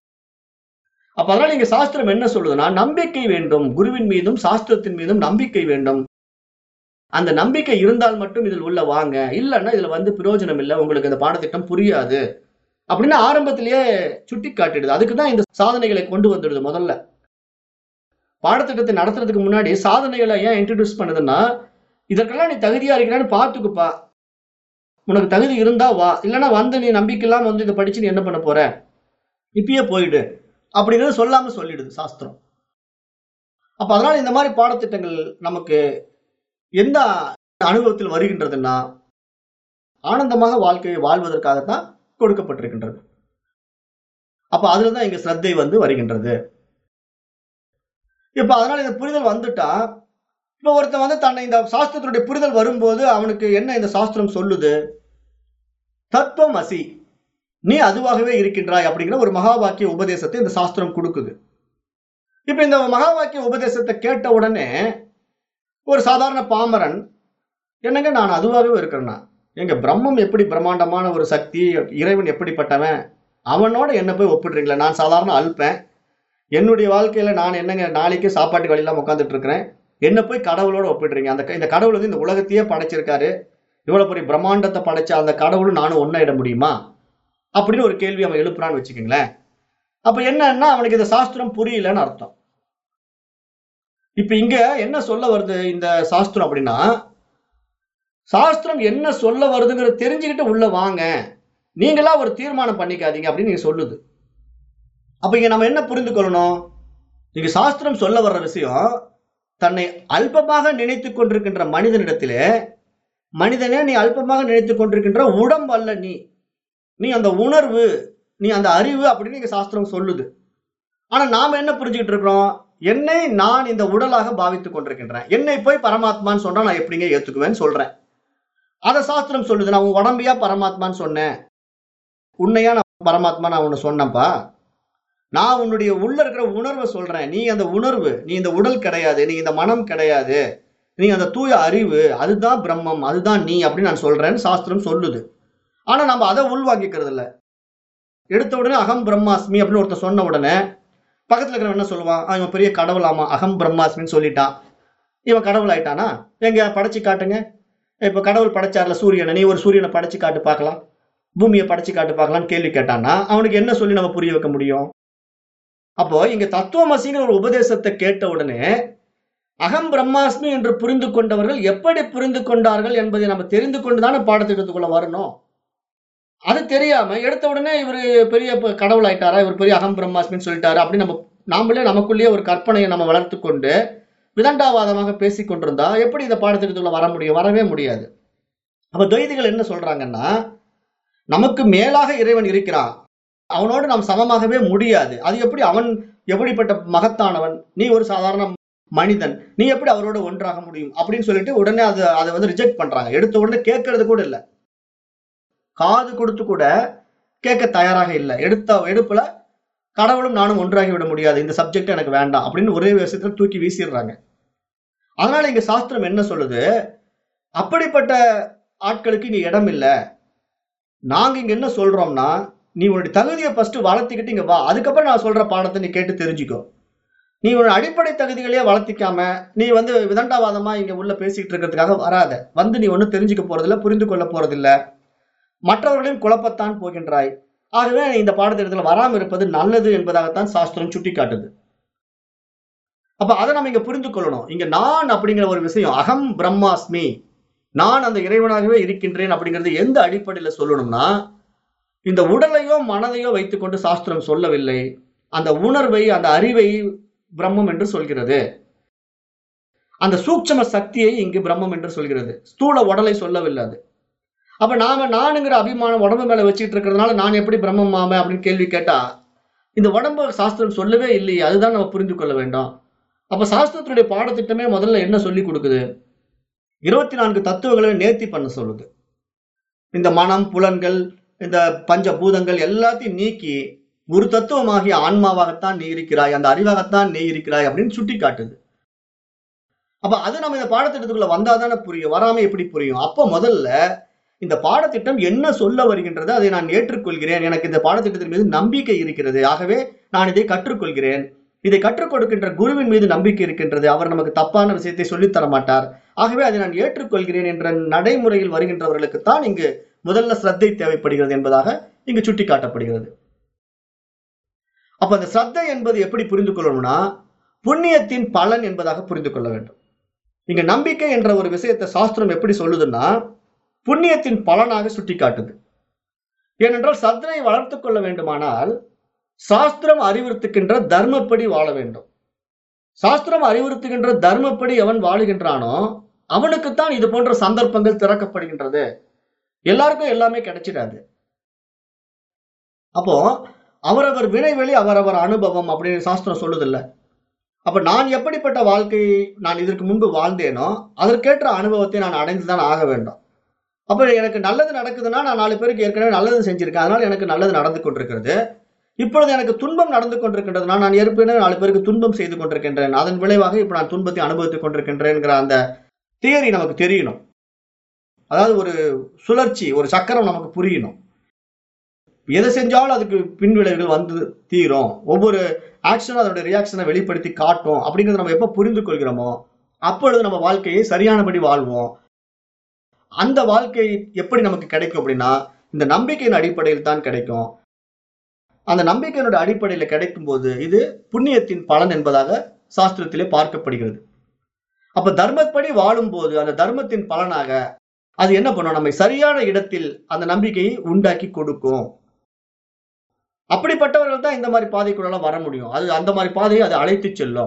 அப்ப அதனால இங்க சாஸ்திரம் என்ன சொல்லுதுன்னா நம்பிக்கை வேண்டும் குருவின் மீதும் சாஸ்திரத்தின் மீதும் நம்பிக்கை வேண்டும் அந்த நம்பிக்கை இருந்தால் மட்டும் இதில் உள்ள வாங்க இல்லைன்னா இதுல வந்து பிரயோஜனம் இல்லை உங்களுக்கு இந்த பாடத்திட்டம் புரியாது அப்படின்னு ஆரம்பத்திலேயே சுட்டி காட்டிடுது அதுக்கு தான் இந்த சாதனைகளை கொண்டு வந்துடுது முதல்ல பாடத்திட்டத்தை நடத்துறதுக்கு முன்னாடி சாதனைகளை ஏன் இன்ட்ரடியூஸ் பண்ணுதுன்னா இதற்கெல்லாம் நீ தகுதியா இருக்கிறான்னு பார்த்துக்குப்பா உனக்கு தகுதி இருந்தா வா இல்லைன்னா வந்து நீ நம்பிக்கை இல்லாம வந்து இதை படிச்சு நீ என்ன பண்ண போற இப்பயே போயிடு அப்படிங்கிறது சொல்லாம சொல்லிடுது சாஸ்திரம் அப்ப அதனால இந்த மாதிரி பாடத்திட்டங்கள் நமக்கு எந்த அனுபவத்தில் வருகின்றதுன்னா ஆனந்தமாக வாழ்க்கையை வாழ்வதற்காகத்தான் கொடுக்கப்பட்டிருக்கின்றது அப்ப அதுலதான் இங்க சிரத்தை வந்து வருகின்றது இப்ப அதனால இந்த புரிதல் வந்துட்டா இப்ப ஒருத்தன் வந்து தன்னை இந்த சாஸ்திரத்தினுடைய புரிதல் வரும்போது அவனுக்கு என்ன இந்த சாஸ்திரம் சொல்லுது தத்துவம் அசி நீ அதுவாகவே இருக்கின்றாய் அப்படிங்கிற ஒரு மகா வாக்கிய உபதேசத்தை இந்த சாஸ்திரம் கொடுக்குது இப்ப இந்த மகா வாக்கிய உபதேசத்தை கேட்ட உடனே ஒரு சாதாரண பாமரன் என்னங்க நான் அதுவாகவே இருக்கிறேன்னா எங்க பிரம்மம் எப்படி பிரம்மாண்டமான ஒரு சக்தி இறைவன் எப்படிப்பட்டவன் அவனோட என்ன போய் ஒப்பிடுறீங்களா நான் சாதாரண அல்பேன் என்னுடைய வாழ்க்கையில நான் என்னங்க நாளைக்கு சாப்பாட்டுக்கு வழியிலாம் உட்காந்துட்டு இருக்கிறேன் என்ன போய் கடவுளோட ஒப்பிடுறீங்க அந்த க- இந்த கடவுள் வந்து இந்த உலகத்தையே படைச்சிருக்காரு இவ்வளவு பெரிய பிரம்மாண்டத்தை படைச்ச அந்த கடவுளும் நானும் ஒன்னாயிட முடியுமா அப்படின்னு ஒரு கேள்வி அவன் எழுப்புறான்னு வச்சுக்கோங்களேன் அப்ப என்னன்னா அவனுக்கு இந்த சாஸ்திரம் புரியலன்னு அர்த்தம் இப்ப இங்க என்ன சொல்ல வருது இந்த சாஸ்திரம் அப்படின்னா சாஸ்திரம் என்ன சொல்ல வருதுங்கிறத தெரிஞ்சுக்கிட்டு உள்ள வாங்க நீங்களா ஒரு தீர்மானம் பண்ணிக்காதீங்க அப்படின்னு நீங்க சொல்லுது அப்ப இங்க நம்ம என்ன புரிந்து கொள்ளணும் இங்க சாஸ்திரம் சொல்ல வர்ற விஷயம் தன்னை அல்பமாக நினைத்துக் கொண்டிருக்கின்ற மனிதனிடத்திலே மனிதனே நீ அல்பமாக நினைத்துக் கொண்டிருக்கின்ற உடம்பு அல்ல நீ நீ அந்த உணர்வு நீ அந்த அறிவு அப்படின்னு இங்க சாஸ்திரம் சொல்லுது ஆனா நாம என்ன புரிஞ்சுக்கிட்டு இருக்கிறோம் என்னை நான் இந்த உடலாக பாவித்துக் கொண்டிருக்கின்றேன் என்னை போய் பரமாத்மான்னு சொன்னா நான் எப்படிங்க ஏத்துக்குவேன்னு சொல்றேன் அத சாஸ்திரம் சொல்லுது நான் உன் உடம்பியா பரமாத்மான்னு சொன்னேன் உன்னையா நான் பரமாத்மா நான் உன்னை சொன்னேன்ப்பா நான் உன்னுடைய உள்ள இருக்கிற உணர்வை சொல்றேன் நீ அந்த உணர்வு நீ இந்த உடல் கிடையாது நீ இந்த மனம் கிடையாது நீ அந்த தூய அறிவு அதுதான் பிரம்மம் அதுதான் நீ அப்படின்னு நான் சொல்றேன்னு சாஸ்திரம் சொல்லுது ஆனா நம்ம அதை உள்வாங்கிக்கிறது இல்ல எடுத்த உடனே அகம் பிரம்மாஸ்மி அப்படின்னு ஒருத்தர் சொன்ன உடனே பக்கத்துல இருக்கிறவன் என்ன சொல்லுவான் "ஆ, இவன் பெரிய கடவுளாமா அகம் பிரம்மாஸ்மின்னு சொல்லிட்டான் இவன் கடவுள் ஆயிட்டானா எங்க படைச்சு காட்டுங்க இப்ப கடவுள் படைச்சார்ல சூரியனை நீ ஒரு சூரியனை படைச்சு காட்டு பார்க்கலாம் பூமியை படைச்சு காட்டு பார்க்கலாம்னு கேள்வி கேட்டான்னா அவனுக்கு என்ன சொல்லி நம்ம புரிய வைக்க முடியும் அப்போ இங்க தத்துவமசிங்கிற ஒரு உபதேசத்தை கேட்ட உடனே அகம் பிரம்மாஸ்மி என்று புரிந்து கொண்டவர்கள் எப்படி புரிந்து கொண்டார்கள் என்பதை நம்ம தெரிந்து கொண்டுதானே பாடத்திட்டத்துக்குள்ள வரணும் அது தெரியாம எடுத்த உடனே இவர் பெரிய ப- கடவுள் ஆயிட்டாரா இவர் பெரிய அகம் பிரம்மாஸ்மின்னு சொல்லிட்டாரு அப்படின்னு நம்ம நாமளே நமக்குள்ளேயே ஒரு கற்பனையை நம்ம வளர்த்து கொண்டு விதண்டாவாதமாக பேசிக் கொண்டிருந்தா எப்படி இந்த பாடத்திட்டத்துக்குள்ள வர முடியும் வரவே முடியாது அப்ப துவைதிகள் என்ன சொல்றாங்கன்னா நமக்கு மேலாக இறைவன் இருக்கிறான் அவனோடு நாம் சமமாகவே முடியாது அது எப்படி அவன் எப்படிப்பட்ட மகத்தானவன் நீ ஒரு சாதாரண மனிதன் நீ எப்படி அவரோட ஒன்றாக முடியும் அப்படின்னு சொல்லிட்டு உடனே அதை அதை வந்து ரிஜெக்ட் பண்றாங்க எடுத்த உடனே கேட்கறது கூட இல்ல காது கொடுத்து கூட கேட்க தயாராக இல்லை எடுத்த எடுப்புல கடவுளும் நானும் ஒன்றாகி விட முடியாது இந்த சப்ஜெக்ட் எனக்கு வேண்டாம் அப்படின்னு ஒரே விஷயத்துல தூக்கி வீசிடுறாங்க அதனால இங்க சாஸ்திரம் என்ன சொல்லுது அப்படிப்பட்ட ஆட்களுக்கு இங்க இடம் இல்ல நாங்க இங்க என்ன சொல்றோம்னா நீ உன்னுடைய தகுதியை ஃபர்ஸ்ட் வளர்த்திக்கிட்டு இங்க வா அதுக்கப்புறம் நான் சொல்ற பாடத்தை நீ கேட்டு தெரிஞ்சுக்கோ நீ உன் அடிப்படை தகுதிகளையே வளர்த்திக்காம நீ வந்து விதண்டாவாதமா இங்க உள்ள பேசிக்கிட்டு இருக்கிறதுக்காக வராத வந்து நீ ஒன்னும் தெரிஞ்சுக்க போறதில்ல புரிந்து கொள்ள போறதில்ல மற்றவர்களையும் குழப்பத்தான் போகின்றாய் ஆகவே நீ இந்த பாடத்திட்டத்துல வராம இருப்பது நல்லது என்பதாகத்தான் சாஸ்திரம் சுட்டிக்காட்டுது அப்ப அதை நம்ம இங்க புரிந்து கொள்ளணும் இங்க நான் அப்படிங்கிற ஒரு விஷயம் அகம் பிரம்மாஸ்மி நான் அந்த இறைவனாகவே இருக்கின்றேன் அப்படிங்கிறது எந்த அடிப்படையில சொல்லணும்னா இந்த உடலையோ மனதையோ வைத்துக்கொண்டு சாஸ்திரம் சொல்லவில்லை அந்த உணர்வை அந்த அறிவை பிரம்மம் என்று சொல்கிறது அந்த சூட்சம சக்தியை இங்கு பிரம்மம் என்று சொல்கிறது ஸ்தூல உடலை சொல்லவில்லை அது அப்ப நாம நானுங்கிற அபிமானம் உடம்பு மேல வச்சுட்டு இருக்கிறதுனால நான் எப்படி பிரம்மம் ஆம அப்படின்னு கேள்வி கேட்டா இந்த உடம்பு சாஸ்திரம் சொல்லவே இல்லையே அதுதான் நம்ம புரிந்து கொள்ள வேண்டும் அப்ப சாஸ்திரத்துடைய பாடத்திட்டமே முதல்ல என்ன சொல்லி கொடுக்குது இருபத்தி நான்கு தத்துவங்களை நேர்த்தி பண்ண சொல்லுது இந்த மனம் புலன்கள் இந்த பஞ்ச பூதங்கள் எல்லாத்தையும் நீக்கி ஒரு தத்துவமாகிய ஆன்மாவாகத்தான் நீ இருக்கிறாய் அந்த அறிவாகத்தான் நீ இருக்கிறாய் அப்படின்னு சுட்டி காட்டுது அப்ப அது நம்ம இந்த பாடத்திட்டத்துக்குள்ள வந்தாதானே புரியும் வராம எப்படி புரியும் அப்போ முதல்ல இந்த பாடத்திட்டம் என்ன சொல்ல வருகின்றது அதை நான் ஏற்றுக்கொள்கிறேன் எனக்கு இந்த பாடத்திட்டத்தின் மீது நம்பிக்கை இருக்கிறது ஆகவே நான் இதை கற்றுக்கொள்கிறேன் இதை கற்றுக் கொடுக்கின்ற குருவின் மீது நம்பிக்கை இருக்கின்றது அவர் நமக்கு தப்பான விஷயத்தை சொல்லித் தர மாட்டார் ஆகவே அதை நான் ஏற்றுக்கொள்கிறேன் என்ற நடைமுறையில் வருகின்றவர்களுக்கு தான் இங்கு முதல்ல சிரத்தை தேவைப்படுகிறது என்பதாக இங்கு சுட்டி காட்டப்படுகிறது அப்ப அந்த சிரத்தை என்பது எப்படி புரிந்து கொள்ளணும்னா புண்ணியத்தின் பலன் என்பதாக புரிந்து கொள்ள வேண்டும் இங்க நம்பிக்கை என்ற ஒரு விஷயத்தை சாஸ்திரம் எப்படி சொல்லுதுன்னா புண்ணியத்தின் பலனாக சுட்டி காட்டுது ஏனென்றால் சத்தனை வளர்த்துக் கொள்ள வேண்டுமானால் சாஸ்திரம் அறிவுறுத்துகின்ற தர்மப்படி வாழ வேண்டும் சாஸ்திரம் அறிவுறுத்துகின்ற தர்மப்படி எவன் வாழுகின்றானோ அவனுக்குத்தான் இது போன்ற சந்தர்ப்பங்கள் திறக்கப்படுகின்றது எல்லாருக்கும் எல்லாமே கிடைச்சிடாது அப்போ அவரவர் வினைவெளி அவரவர் அனுபவம் அப்படின்னு சாஸ்திரம் சொல்லுதில்ல அப்ப நான் எப்படிப்பட்ட வாழ்க்கை நான் இதற்கு முன்பு வாழ்ந்தேனோ அதற்கேற்ற அனுபவத்தை நான் அடைந்துதான் ஆக வேண்டும் அப்ப எனக்கு நல்லது நடக்குதுன்னா நான் நாலு பேருக்கு ஏற்கனவே நல்லது செஞ்சிருக்கேன் அதனால எனக்கு நல்லது நடந்து கொண்டிருக்கிறது இப்பொழுது எனக்கு துன்பம் நடந்து கொண்டிருக்கின்றதுனா நான் ஏற்கனவே நாலு பேருக்கு துன்பம் செய்து கொண்டிருக்கின்றேன் அதன் விளைவாக இப்ப நான் துன்பத்தை அனுபவித்துக் கொண்டிருக்கின்றேங்கிற அந்த தியரி நமக்கு தெரியணும் அதாவது ஒரு சுழற்சி ஒரு சக்கரம் நமக்கு புரியணும் எதை செஞ்சாலும் அதுக்கு பின்விளைவுகள் வந்து தீரும் ஒவ்வொரு ஆக்ஷனும் அதோட ரியாக்ஷனை வெளிப்படுத்தி காட்டும் அப்படிங்கறத நம்ம எப்ப புரிந்து கொள்கிறோமோ அப்பொழுது நம்ம வாழ்க்கையை சரியானபடி வாழ்வோம் அந்த வாழ்க்கை எப்படி நமக்கு கிடைக்கும் அப்படின்னா இந்த நம்பிக்கையின் அடிப்படையில் தான் கிடைக்கும் அந்த நம்பிக்கையினுடைய அடிப்படையில் கிடைக்கும் போது இது புண்ணியத்தின் பலன் என்பதாக சாஸ்திரத்திலே பார்க்கப்படுகிறது அப்ப தர்மப்படி வாழும்போது அந்த தர்மத்தின் பலனாக அது என்ன பண்ணும் நம்மை சரியான இடத்தில் அந்த நம்பிக்கையை உண்டாக்கி கொடுக்கும் அப்படிப்பட்டவர்கள் தான் இந்த மாதிரி பாதைக்குள்ள வர முடியும் அது அந்த மாதிரி பாதையை அது அழைத்து செல்லும்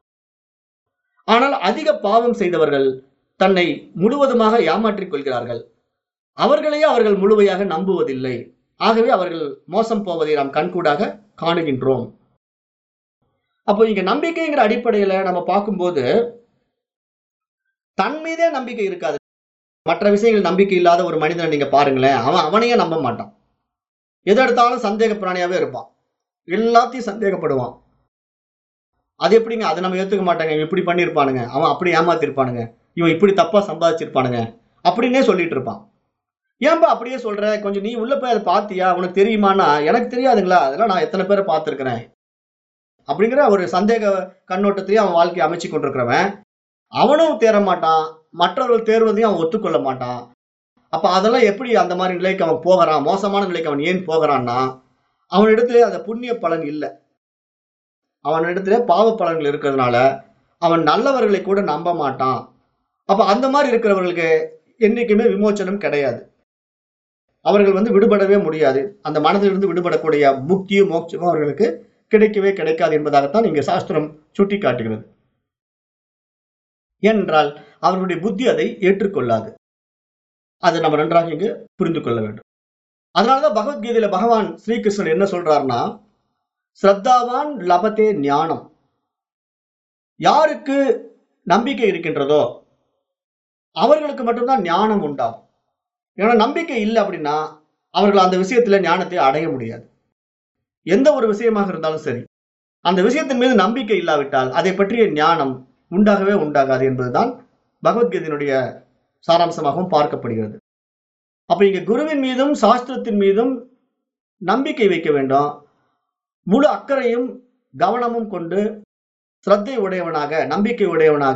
ஆனால் அதிக பாவம் செய்தவர்கள் தன்னை முழுவதுமாக ஏமாற்றிக் கொள்கிறார்கள் அவர்களையே அவர்கள் முழுமையாக நம்புவதில்லை ஆகவே அவர்கள் மோசம் போவதை நாம் கண்கூடாக காணுகின்றோம் அப்போ இங்க நம்பிக்கைங்கிற அடிப்படையில நம்ம பார்க்கும்போது தன் மீதே நம்பிக்கை இருக்காது மற்ற விஷயங்கள் நம்பிக்கை இல்லாத ஒரு மனிதனை நீங்க பாருங்களேன் அவன் அவனையே நம்ப மாட்டான் எதை எடுத்தாலும் சந்தேக பிராணியாவே இருப்பான் எல்லாத்தையும் சந்தேகப்படுவான் அது எப்படிங்க அதை நம்ம ஏத்துக்க மாட்டாங்க இவன் இப்படி பண்ணியிருப்பானுங்க அவன் அப்படி ஏமாத்திருப்பானுங்க இவன் இப்படி தப்பா சம்பாதிச்சிருப்பானுங்க அப்படின்னே சொல்லிட்டு இருப்பான் ஏன்பா அப்படியே சொல்ற கொஞ்சம் நீ உள்ள போய் அதை பாத்தியா உனக்கு தெரியுமானா எனக்கு தெரியாதுங்களா அதெல்லாம் நான் எத்தனை பேரை பார்த்திருக்கிறேன் அப்படிங்கிற ஒரு சந்தேக கண்ணோட்டத்தையும் அவன் வாழ்க்கையை அமைச்சு கொண்டிருக்கிறவன் அவனும் தேர மாட்டான் மற்றவர்கள் தேர்வதையும் அவன் ஒத்துக்கொள்ள மாட்டான் அப்ப அதெல்லாம் எப்படி அந்த மாதிரி நிலைக்கு அவன் போகிறான் மோசமான நிலைக்கு அவன் ஏன் போகிறான்னா அவனிடத்துல அந்த புண்ணிய பலன் இல்லை அவனிடத்துல பாவ பலன்கள் இருக்கிறதுனால அவன் நல்லவர்களை கூட நம்ப மாட்டான் அப்ப அந்த மாதிரி இருக்கிறவர்களுக்கு என்னைக்குமே விமோச்சனம் கிடையாது அவர்கள் வந்து விடுபடவே முடியாது அந்த மனதிலிருந்து விடுபடக்கூடிய முக்தியும் மோட்சமும் அவர்களுக்கு கிடைக்கவே கிடைக்காது என்பதாகத்தான் இங்க சாஸ்திரம் சுட்டி காட்டுகிறது ஏனென்றால் அவர்களுடைய புத்தி அதை ஏற்றுக்கொள்ளாது அதை நம்ம நன்றாக இங்கு புரிந்து கொள்ள வேண்டும் அதனாலதான் பகவத்கீதையில பகவான் ஸ்ரீகிருஷ்ணன் என்ன சொல்றாருன்னா ஸ்ரத்தாவான் லபத்தே ஞானம் யாருக்கு நம்பிக்கை இருக்கின்றதோ அவர்களுக்கு மட்டும்தான் ஞானம் உண்டாகும் ஏன்னா நம்பிக்கை இல்லை அப்படின்னா அவர்கள் அந்த விஷயத்துல ஞானத்தை அடைய முடியாது எந்த ஒரு விஷயமாக இருந்தாலும் சரி அந்த விஷயத்தின் மீது நம்பிக்கை இல்லாவிட்டால் அதை பற்றிய ஞானம் உண்டாகவே உண்டாகாது என்பதுதான் பகவத்கீதையினுடைய சாராம்சமாகவும் பார்க்கப்படுகிறது அப்ப இங்க குருவின் மீதும் சாஸ்திரத்தின் மீதும் நம்பிக்கை வைக்க வேண்டும் முழு அக்கறையும் கவனமும் கொண்டு சிரத்தை உடையவனாக நம்பிக்கை உடையவனாக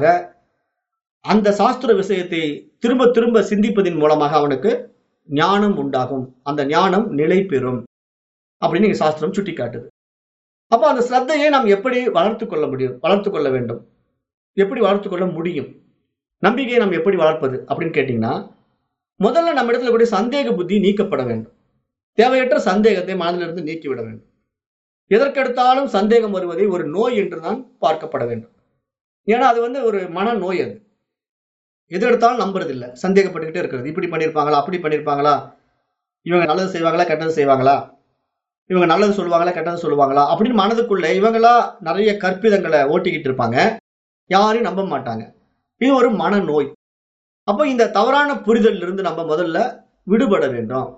அந்த சாஸ்திர விஷயத்தை திரும்ப திரும்ப சிந்திப்பதின் மூலமாக அவனுக்கு ஞானம் உண்டாகும் அந்த ஞானம் நிலை பெறும் அப்படின்னு இங்க சாஸ்திரம் சுட்டி காட்டுது அப்போ அந்த ஸ்ரத்தையை நாம் எப்படி வளர்த்து கொள்ள முடியும் வளர்த்து கொள்ள வேண்டும் எப்படி வளர்த்து கொள்ள முடியும் நம்பிக்கையை நாம் எப்படி வளர்ப்பது அப்படின்னு கேட்டீங்கன்னா முதல்ல நம்ம இடத்துல கூடிய சந்தேக புத்தி நீக்கப்பட வேண்டும் தேவையற்ற சந்தேகத்தை மனதிலிருந்து நீக்கிவிட வேண்டும் எதற்கெடுத்தாலும் சந்தேகம் வருவதை ஒரு நோய் என்று தான் பார்க்கப்பட வேண்டும் ஏன்னா அது வந்து ஒரு மன நோய் அது எது எடுத்தாலும் நம்புறது இல்ல சந்தேகப்பட்டுக்கிட்டே இருக்கிறது இப்படி பண்ணியிருப்பாங்களா அப்படி பண்ணியிருப்பாங்களா இவங்க நல்லது செய்வாங்களா கெட்டது செய்வாங்களா இவங்க நல்லது சொல்லுவாங்களா கெட்டது சொல்லுவாங்களா அப்படின்னு மனதுக்குள்ள இவங்களா நிறைய கற்பிதங்களை ஓட்டிக்கிட்டு இருப்பாங்க யாரையும் நம்ப மாட்டாங்க இது ஒரு மனநோய் அப்போ இந்த தவறான புரிதலில் இருந்து நம்ம முதல்ல விடுபட வேண்டும்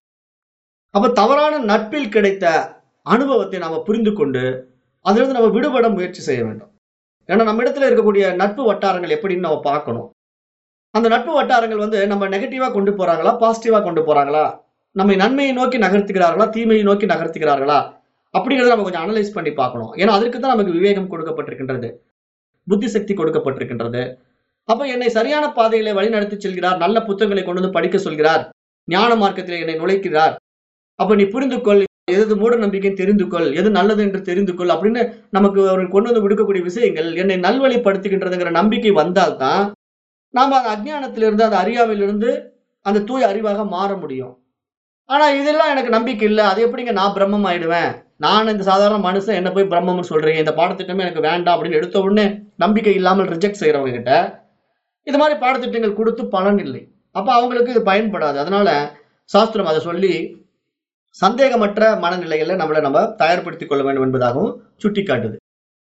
அப்ப தவறான நட்பில் கிடைத்த அனுபவத்தை நாம புரிந்து கொண்டு அதிலிருந்து நம்ம விடுபட முயற்சி செய்ய வேண்டும் ஏன்னா நம்ம இடத்துல இருக்கக்கூடிய நட்பு வட்டாரங்கள் எப்படின்னு நம்ம பார்க்கணும் அந்த நட்பு வட்டாரங்கள் வந்து நம்ம நெகட்டிவா கொண்டு போறாங்களா பாசிட்டிவா கொண்டு போறாங்களா நம்மை நன்மையை நோக்கி நகர்த்துகிறார்களா தீமையை நோக்கி நகர்த்துகிறார்களா அப்படிங்கிறத நம்ம கொஞ்சம் அனலைஸ் பண்ணி பார்க்கணும் ஏன்னா அதற்கு தான் நமக்கு விவேகம் கொடுக்கப்பட்டிருக்கின்றது புத்தி சக்தி கொடுக்கப்பட்டிருக்கின்றது அப்ப என்னை சரியான பாதையில வழிநடத்தி செல்கிறார் நல்ல புத்தகங்களை கொண்டு வந்து படிக்க சொல்கிறார் ஞான மார்க்கத்திலே என்னை நுழைக்கிறார் அப்ப நீ புரிந்து கொள் எது மூட நம்பிக்கை தெரிந்து கொள் எது நல்லது என்று தெரிந்து கொள் அப்படின்னு நமக்கு அவர்கள் கொண்டு வந்து விடுக்கக்கூடிய விஷயங்கள் என்னை நல்வழிப்படுத்துகின்றதுங்கிற நம்பிக்கை வந்தால்தான் நாம அந்த அஜ்ஞானத்திலிருந்து அந்த அறியாமையிலிருந்து அந்த தூய அறிவாக மாற முடியும் ஆனா இதெல்லாம் எனக்கு நம்பிக்கை இல்லை அது எப்படிங்க நான் பிரம்மம் ஆயிடுவேன் நான் இந்த சாதாரண மனுஷன் என்ன போய் பிரம்மம்னு சொல்றீங்க இந்த பாடத்திட்டமே எனக்கு வேண்டாம் அப்படின்னு எடுத்த உடனே நம்பிக்கை இல்லாமல் ரிஜெக்ட் செய்யறவங்க கிட்ட இது மாதிரி பாடத்திட்டங்கள் கொடுத்து பலன் இல்லை அப்ப அவங்களுக்கு இது பயன்படாது அதனால சாஸ்திரம் அதை சொல்லி சந்தேகமற்ற மனநிலையில நம்மளை நம்ம தயார்படுத்திக் கொள்ள வேண்டும் என்பதாகவும் சுட்டி காட்டுது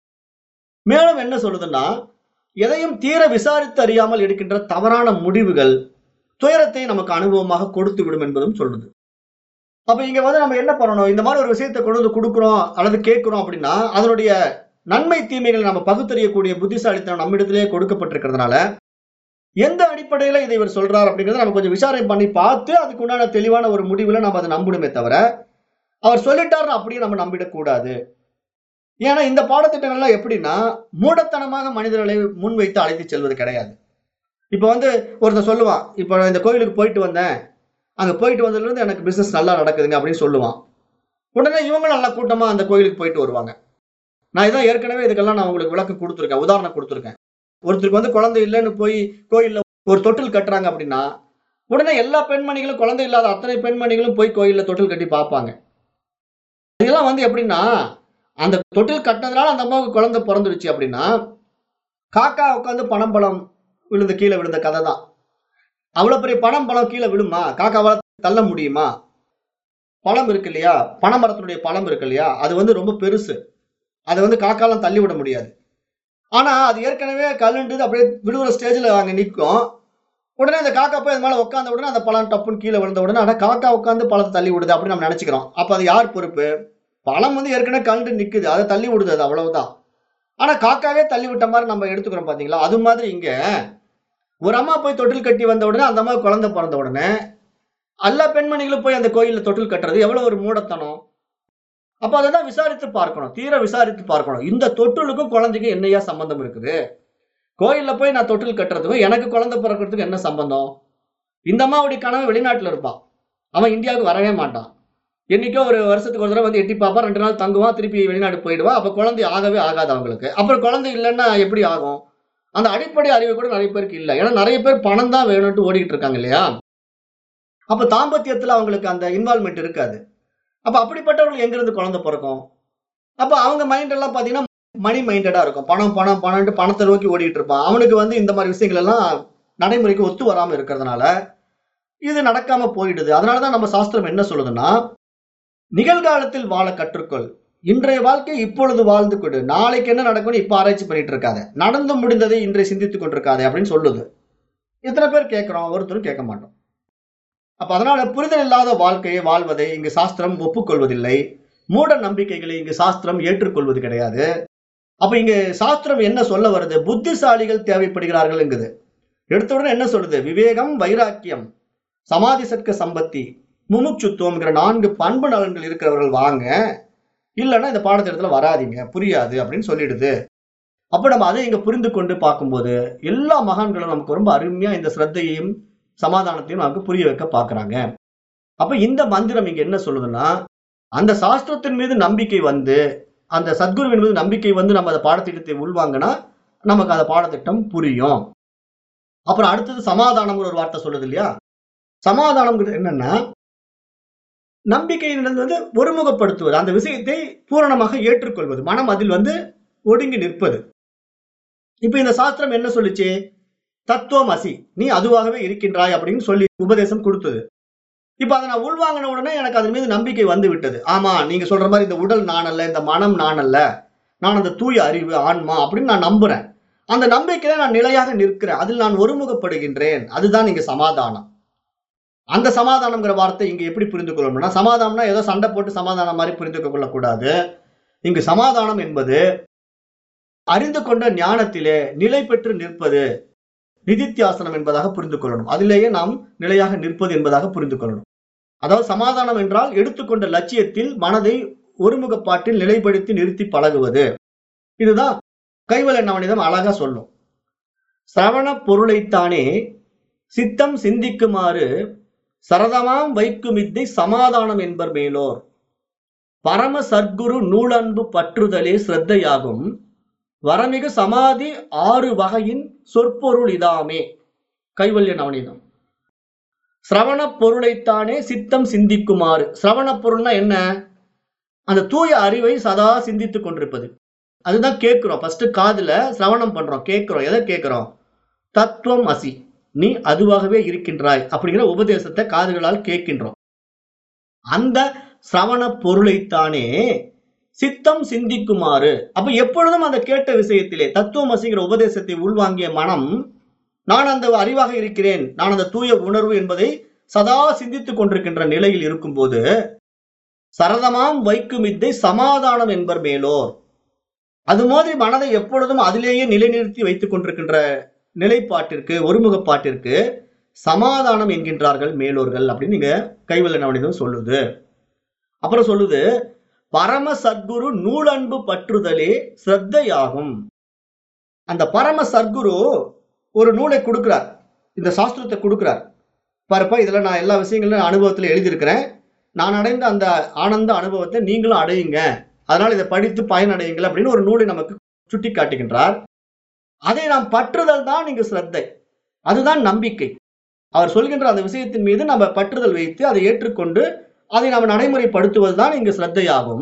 மேலும் என்ன சொல்லுதுன்னா எதையும் தீர விசாரித்து அறியாமல் எடுக்கின்ற தவறான முடிவுகள் துயரத்தை நமக்கு அனுபவமாக கொடுத்து விடும் என்பதும் சொல்லுது அப்ப இங்க வந்து நம்ம என்ன பண்ணணும் இந்த மாதிரி ஒரு விஷயத்தை கொண்டு வந்து கொடுக்குறோம் அல்லது கேட்கிறோம் அப்படின்னா அதனுடைய நன்மை தீமைகளை நம்ம பகுத்தறியக்கூடிய புத்திசாலித்தனம் நம்மிடத்திலேயே கொடுக்கப்பட்டிருக்கிறதுனால எந்த அடிப்படையில இதை இவர் சொல்றார் அப்படிங்கறத நம்ம கொஞ்சம் விசாரணை பண்ணி பார்த்து அதுக்கு உண்டான தெளிவான ஒரு முடிவுல நம்ம அதை நம்பணுமே தவிர அவர் சொல்லிட்டாருன்னு அப்படியே நம்ம நம்பிடக்கூடாது ஏன்னா இந்த பாடத்திட்டங்கள்லாம் எப்படின்னா மூடத்தனமாக மனிதர்களை முன்வைத்து அழைத்து செல்வது கிடையாது இப்ப வந்து ஒருத்தன் சொல்லுவான் இப்ப நான் இந்த கோயிலுக்கு போயிட்டு வந்தேன் அங்க போயிட்டு வந்ததுல இருந்து எனக்கு பிசினஸ் நல்லா நடக்குதுங்க அப்படின்னு சொல்லுவான் உடனே இவங்க நல்லா கூட்டமா அந்த கோயிலுக்கு போயிட்டு வருவாங்க நான் இதான் ஏற்கனவே இதுக்கெல்லாம் நான் உங்களுக்கு விளக்கம் கொடுத்துருக்கேன் உதாரணம் கொடுத்துருக்கேன் ஒருத்தருக்கு வந்து குழந்தை இல்லைன்னு போய் கோயில்ல ஒரு தொட்டில் கட்டுறாங்க அப்படின்னா உடனே எல்லா பெண்மணிகளும் குழந்தை இல்லாத அத்தனை பெண்மணிகளும் போய் கோயில்ல தொட்டில் கட்டி பார்ப்பாங்க இதெல்லாம் வந்து எப்படின்னா அந்த தொட்டில் கட்டினதுனால அந்த அம்மாவுக்கு குழந்தை பிறந்துடுச்சு அப்படின்னா காக்கா உட்காந்து பணம் பழம் விழுந்து கீழே விழுந்த கதை தான் அவ்வளவு பெரிய பணம் பழம் கீழே விழுமா காக்காவால் தள்ள முடியுமா பழம் இருக்கு இல்லையா பனைமரத்தினுடைய பழம் இருக்கு இல்லையா அது வந்து ரொம்ப பெருசு அதை வந்து காக்காலாம் தள்ளி விட முடியாது ஆனா அது ஏற்கனவே கல்லுண்டு அப்படியே விழுகிற ஸ்டேஜ்ல அங்க நிற்கும் உடனே அந்த காக்கா போய் அது மேல உட்காந்த உடனே அந்த பழம் டப்புன்னு கீழே விழுந்த உடனே ஆனா காக்கா உட்காந்து பழத்தை தள்ளி விடுது அப்படின்னு நம்ம நினைச்சுக்கிறோம் அப்ப அது யார் பொறுப்பு பழம் வந்து ஏற்கனவே கண்டு நிக்குது அதை தள்ளி விடுது அது அவ்வளவுதான் ஆனா காக்காவே தள்ளி விட்ட மாதிரி நம்ம எடுத்துக்கிறோம் பாத்தீங்களா அது மாதிரி இங்க ஒரு அம்மா போய் தொட்டில் கட்டி வந்த உடனே அந்த அம்மா குழந்தை பிறந்த உடனே எல்லா பெண்மணிகளும் போய் அந்த கோயில்ல தொட்டில் கட்டுறது எவ்வளவு ஒரு மூடத்தனம் அப்ப அதை தான் விசாரித்து பார்க்கணும் தீர விசாரித்து பார்க்கணும் இந்த தொட்டிலுக்கும் குழந்தைக்கும் என்னையா சம்பந்தம் இருக்குது கோயில்ல போய் நான் தொட்டில் கட்டுறதுக்கும் எனக்கு குழந்தை பிறக்கிறதுக்கு என்ன சம்பந்தம் இந்த அம்மாவுடைய கனவு வெளிநாட்டுல இருப்பான் அவன் இந்தியாவுக்கு வரவே மாட்டான் என்னைக்கோ ஒரு வருஷத்துக்கு ஒரு தடவை வந்து எட்டி பார்ப்பான் ரெண்டு நாள் தங்குவான் திருப்பி வெளிநாடு போயிடுவான் அப்ப குழந்தை ஆகவே ஆகாது அவங்களுக்கு அப்புறம் குழந்தை இல்லைன்னா எப்படி ஆகும் அந்த அடிப்படை அறிவு கூட நிறைய பேருக்கு இல்லை ஏன்னா நிறைய பேர் பணம் தான் வேணும்ட்டு ஓடிக்கிட்டு இருக்காங்க இல்லையா அப்ப தாம்பத்தியத்துல அவங்களுக்கு அந்த இன்வால்மெண்ட் இருக்காது அப்ப அப்படிப்பட்டவர்கள் எங்கிருந்து குழந்தை பிறக்கும் அப்ப அவங்க மைண்ட் எல்லாம் பாத்தீங்கன்னா மணி மைண்டடா இருக்கும் பணம் பணம் பணம்ட்டு பணத்தை நோக்கி ஓடிட்டு இருப்பான் அவனுக்கு வந்து இந்த மாதிரி விஷயங்கள் எல்லாம் நடைமுறைக்கு ஒத்து வராம இருக்கிறதுனால இது நடக்காம போயிடுது அதனாலதான் நம்ம சாஸ்திரம் என்ன சொல்லுதுன்னா நிகழ்காலத்தில் வாழ கற்றுக்கொள் இன்றைய வாழ்க்கை இப்பொழுது வாழ்ந்து கொடு நாளைக்கு என்ன நடக்கும்னு இப்ப ஆராய்ச்சி பண்ணிட்டு இருக்காத நடந்து முடிந்ததை இன்றைய சிந்தித்துக் கொண்டிருக்காதே அப்படின்னு சொல்லுது எத்தனை பேர் கேட்கிறோம் ஒருத்தரும் கேட்க மாட்டோம் அப்ப அதனால புரிதல் இல்லாத வாழ்க்கையை வாழ்வதை இங்கு சாஸ்திரம் ஒப்புக்கொள்வதில்லை மூட நம்பிக்கைகளை இங்கு சாஸ்திரம் ஏற்றுக்கொள்வது கிடையாது அப்ப இங்க சாஸ்திரம் என்ன சொல்ல வருது புத்திசாலிகள் தேவைப்படுகிறார்கள் என்குது எடுத்த உடனே என்ன சொல்லுது விவேகம் வைராக்கியம் சமாதி சட்க சம்பத்தி முமுட்சுத்துவம்ங்கிற நான்கு பண்பு நலன்கள் இருக்கிறவர்கள் வாங்க இல்லைன்னா இந்த பாடத்திட்டத்துல வராதீங்க புரியாது அப்படின்னு சொல்லிடுது அப்ப நம்ம அதை இங்க புரிந்து கொண்டு பார்க்கும்போது எல்லா மகான்களும் நமக்கு ரொம்ப அருமையா இந்த ஸ்ரத்தையையும் சமாதானத்தையும் நமக்கு புரிய வைக்க பாக்குறாங்க அப்ப இந்த மந்திரம் இங்க என்ன சொல்லுதுன்னா அந்த சாஸ்திரத்தின் மீது நம்பிக்கை வந்து அந்த சத்குருவின் மீது நம்பிக்கை வந்து நம்ம அந்த பாடத்திட்டத்தை உள்வாங்கினா நமக்கு அந்த பாடத்திட்டம் புரியும் அப்புறம் அடுத்தது சமாதானம்ங்கிற ஒரு வார்த்தை சொல்லுது இல்லையா சமாதானம்ங்கிறது என்னன்னா நம்பிக்கையிலிருந்து வந்து ஒருமுகப்படுத்துவது அந்த விஷயத்தை பூரணமாக ஏற்றுக்கொள்வது மனம் அதில் வந்து ஒடுங்கி நிற்பது இப்ப இந்த சாஸ்திரம் என்ன சொல்லுச்சு தத்துவம் அசி நீ அதுவாகவே இருக்கின்றாய் அப்படின்னு சொல்லி உபதேசம் கொடுத்தது இப்ப அதை நான் உள்வாங்கின உடனே எனக்கு அதன் மீது நம்பிக்கை வந்து விட்டது ஆமா நீங்க சொல்ற மாதிரி இந்த உடல் நான் அல்ல இந்த மனம் நான் அல்ல நான் அந்த தூய அறிவு ஆன்மா அப்படின்னு நான் நம்புறேன் அந்த நம்பிக்கையில நான் நிலையாக நிற்கிறேன் அதில் நான் ஒருமுகப்படுகின்றேன் அதுதான் இங்க சமாதானம் அந்த சமாதானம்ங்கிற வார்த்தை இங்க எப்படி புரிந்து கொள்ளணும்னா சமாதானம்னா ஏதோ சண்டை போட்டு சமாதானம் மாதிரி புரிந்து கொள்ளக்கூடாது இங்கு சமாதானம் என்பது அறிந்து கொண்ட ஞானத்திலே நிலை பெற்று நிற்பது நிதித்தியாசனம் என்பதாக புரிந்து கொள்ளணும் அதிலேயே நாம் நிலையாக நிற்பது என்பதாக புரிந்து கொள்ளணும் அதாவது சமாதானம் என்றால் எடுத்துக்கொண்ட லட்சியத்தில் மனதை ஒருமுகப்பாட்டில் நிலைப்படுத்தி நிறுத்தி பழகுவது இதுதான் கைவல நவனிதம் அழகா சொல்லும் சிரவண பொருளைத்தானே சித்தம் சிந்திக்குமாறு சரதமாம் வைக்குமித்தை சமாதானம் என்பர் மேலோர் பரம சர்க்குரு நூலன்பு பற்றுதலே சிரத்தையாகும் வரமிகு சமாதி ஆறு வகையின் சொற்பொருள் இதாமே கைவல்ய நவனிதம் சிரவண பொருளைத்தானே சித்தம் சிந்திக்குமாறு சிரவண பொருள்னா என்ன அந்த தூய அறிவை சதா சிந்தித்துக் கொண்டிருப்பது அதுதான் கேட்கிறோம் ஃபர்ஸ்ட் காதுல சிரவணம் பண்றோம் கேட்கிறோம் எதை கேட்கிறோம் தத்துவம் அசி நீ அதுவாகவே இருக்கின்றாய் அப்படிங்கிற உபதேசத்தை காதுகளால் கேட்கின்றோம் அந்த சிரவண பொருளைத்தானே சித்தம் சிந்திக்குமாறு அப்ப எப்பொழுதும் அந்த கேட்ட விஷயத்திலே தத்துவமசிங்கிற உபதேசத்தை உள்வாங்கிய மனம் நான் அந்த அறிவாக இருக்கிறேன் நான் அந்த தூய உணர்வு என்பதை சதா சிந்தித்துக் கொண்டிருக்கின்ற நிலையில் இருக்கும்போது சரதமாம் வைக்கும் வித்தை சமாதானம் என்பர் மேலோர் அது மாதிரி மனதை எப்பொழுதும் அதிலேயே நிலைநிறுத்தி வைத்துக் கொண்டிருக்கின்ற நிலைப்பாட்டிற்கு ஒருமுகப்பாட்டிற்கு சமாதானம் என்கின்றார்கள் மேலோர்கள் அப்படின்னு நீங்க கைவல்ல நவனிதம் சொல்லுது அப்புறம் சொல்லுது பரம சத்குரு நூலன்பு பற்றுதலே சிரத்தையாகும் அந்த பரம சத்குரு ஒரு நூலை கொடுக்கிறார் இந்த சாஸ்திரத்தை கொடுக்கிறார் பாருப்பா இதுல நான் எல்லா விஷயங்களும் அனுபவத்துல எழுதியிருக்கிறேன் நான் அடைந்த அந்த ஆனந்த அனுபவத்தை நீங்களும் அடையுங்க அதனால இதை படித்து பயனடையுங்கள் அப்படின்னு ஒரு நூலை நமக்கு சுட்டி காட்டுகின்றார் அதை நாம் பற்றுதல் தான் இங்கு சிரத்தை அதுதான் நம்பிக்கை அவர் சொல்கின்ற அந்த விஷயத்தின் மீது நம்ம பற்றுதல் வைத்து அதை ஏற்றுக்கொண்டு அதை நாம் நடைமுறைப்படுத்துவதுதான் இங்கு சிரத்தையாகும்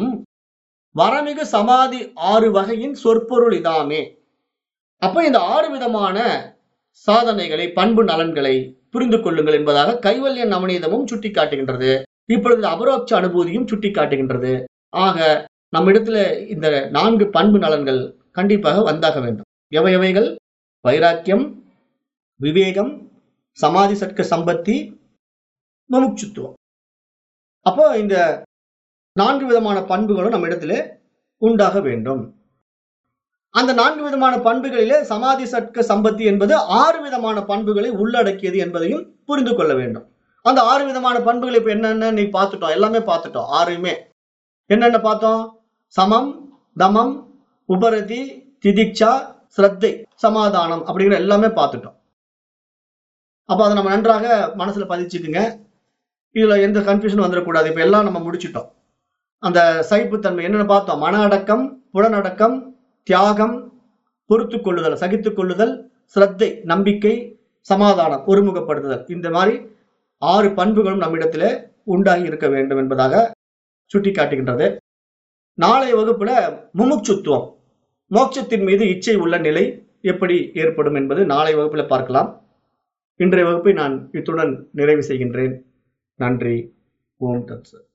வரமிகு சமாதி ஆறு வகையின் சொற்பொருள் இதாமே அப்ப இந்த ஆறு விதமான சாதனைகளை பண்பு நலன்களை புரிந்து கொள்ளுங்கள் என்பதாக கைவல்ய நவநீதமும் சுட்டி காட்டுகின்றது இப்பொழுது அபரோட்ச அனுபூதியும் சுட்டி காட்டுகின்றது ஆக நம்மிடத்துல இந்த நான்கு பண்பு நலன்கள் கண்டிப்பாக வந்தாக வேண்டும் எவை எவைகள் வைராக்கியம் விவேகம் சமாதி சட்க சம்பத்தி முமுட்சுத்துவம் அப்போ இந்த நான்கு விதமான பண்புகளும் நம்ம இடத்திலே உண்டாக வேண்டும் அந்த நான்கு விதமான பண்புகளிலே சமாதி சட்க சம்பத்தி என்பது ஆறு விதமான பண்புகளை உள்ளடக்கியது என்பதையும் புரிந்து கொள்ள வேண்டும் அந்த ஆறு விதமான பண்புகள் இப்ப என்னென்ன நீ பார்த்துட்டோம் எல்லாமே பார்த்துட்டோம் ஆறுமே என்னென்ன பார்த்தோம் சமம் தமம் உபரதி திதிக்ஷா ஸ்ரத்தை சமாதானம் அப்படிங்கிற எல்லாமே பார்த்துட்டோம் அப்ப அதை நம்ம நன்றாக மனசுல பதிச்சுக்குங்க இதுல எந்த கன்ஃபியூஷன் வந்துடக்கூடாது இப்ப எல்லாம் நம்ம முடிச்சிட்டோம் அந்த சகிப்புத்தன்மை என்னென்ன பார்த்தோம் மன அடக்கம் புலனடக்கம் தியாகம் பொறுத்து கொள்ளுதல் சகித்துக் கொள்ளுதல் ஸ்ரத்தை நம்பிக்கை சமாதானம் ஒருமுகப்படுத்துதல் இந்த மாதிரி ஆறு பண்புகளும் நம்மிடத்திலே உண்டாகி இருக்க வேண்டும் என்பதாக சுட்டி காட்டுகின்றது நாளைய வகுப்புல முமுட்சுத்துவம் மோட்சத்தின் மீது இச்சை உள்ள நிலை எப்படி ஏற்படும் என்பது நாளை வகுப்புல பார்க்கலாம் இன்றைய வகுப்பை நான் இத்துடன் நிறைவு செய்கின்றேன் நன்றி ஓம் தத்சத்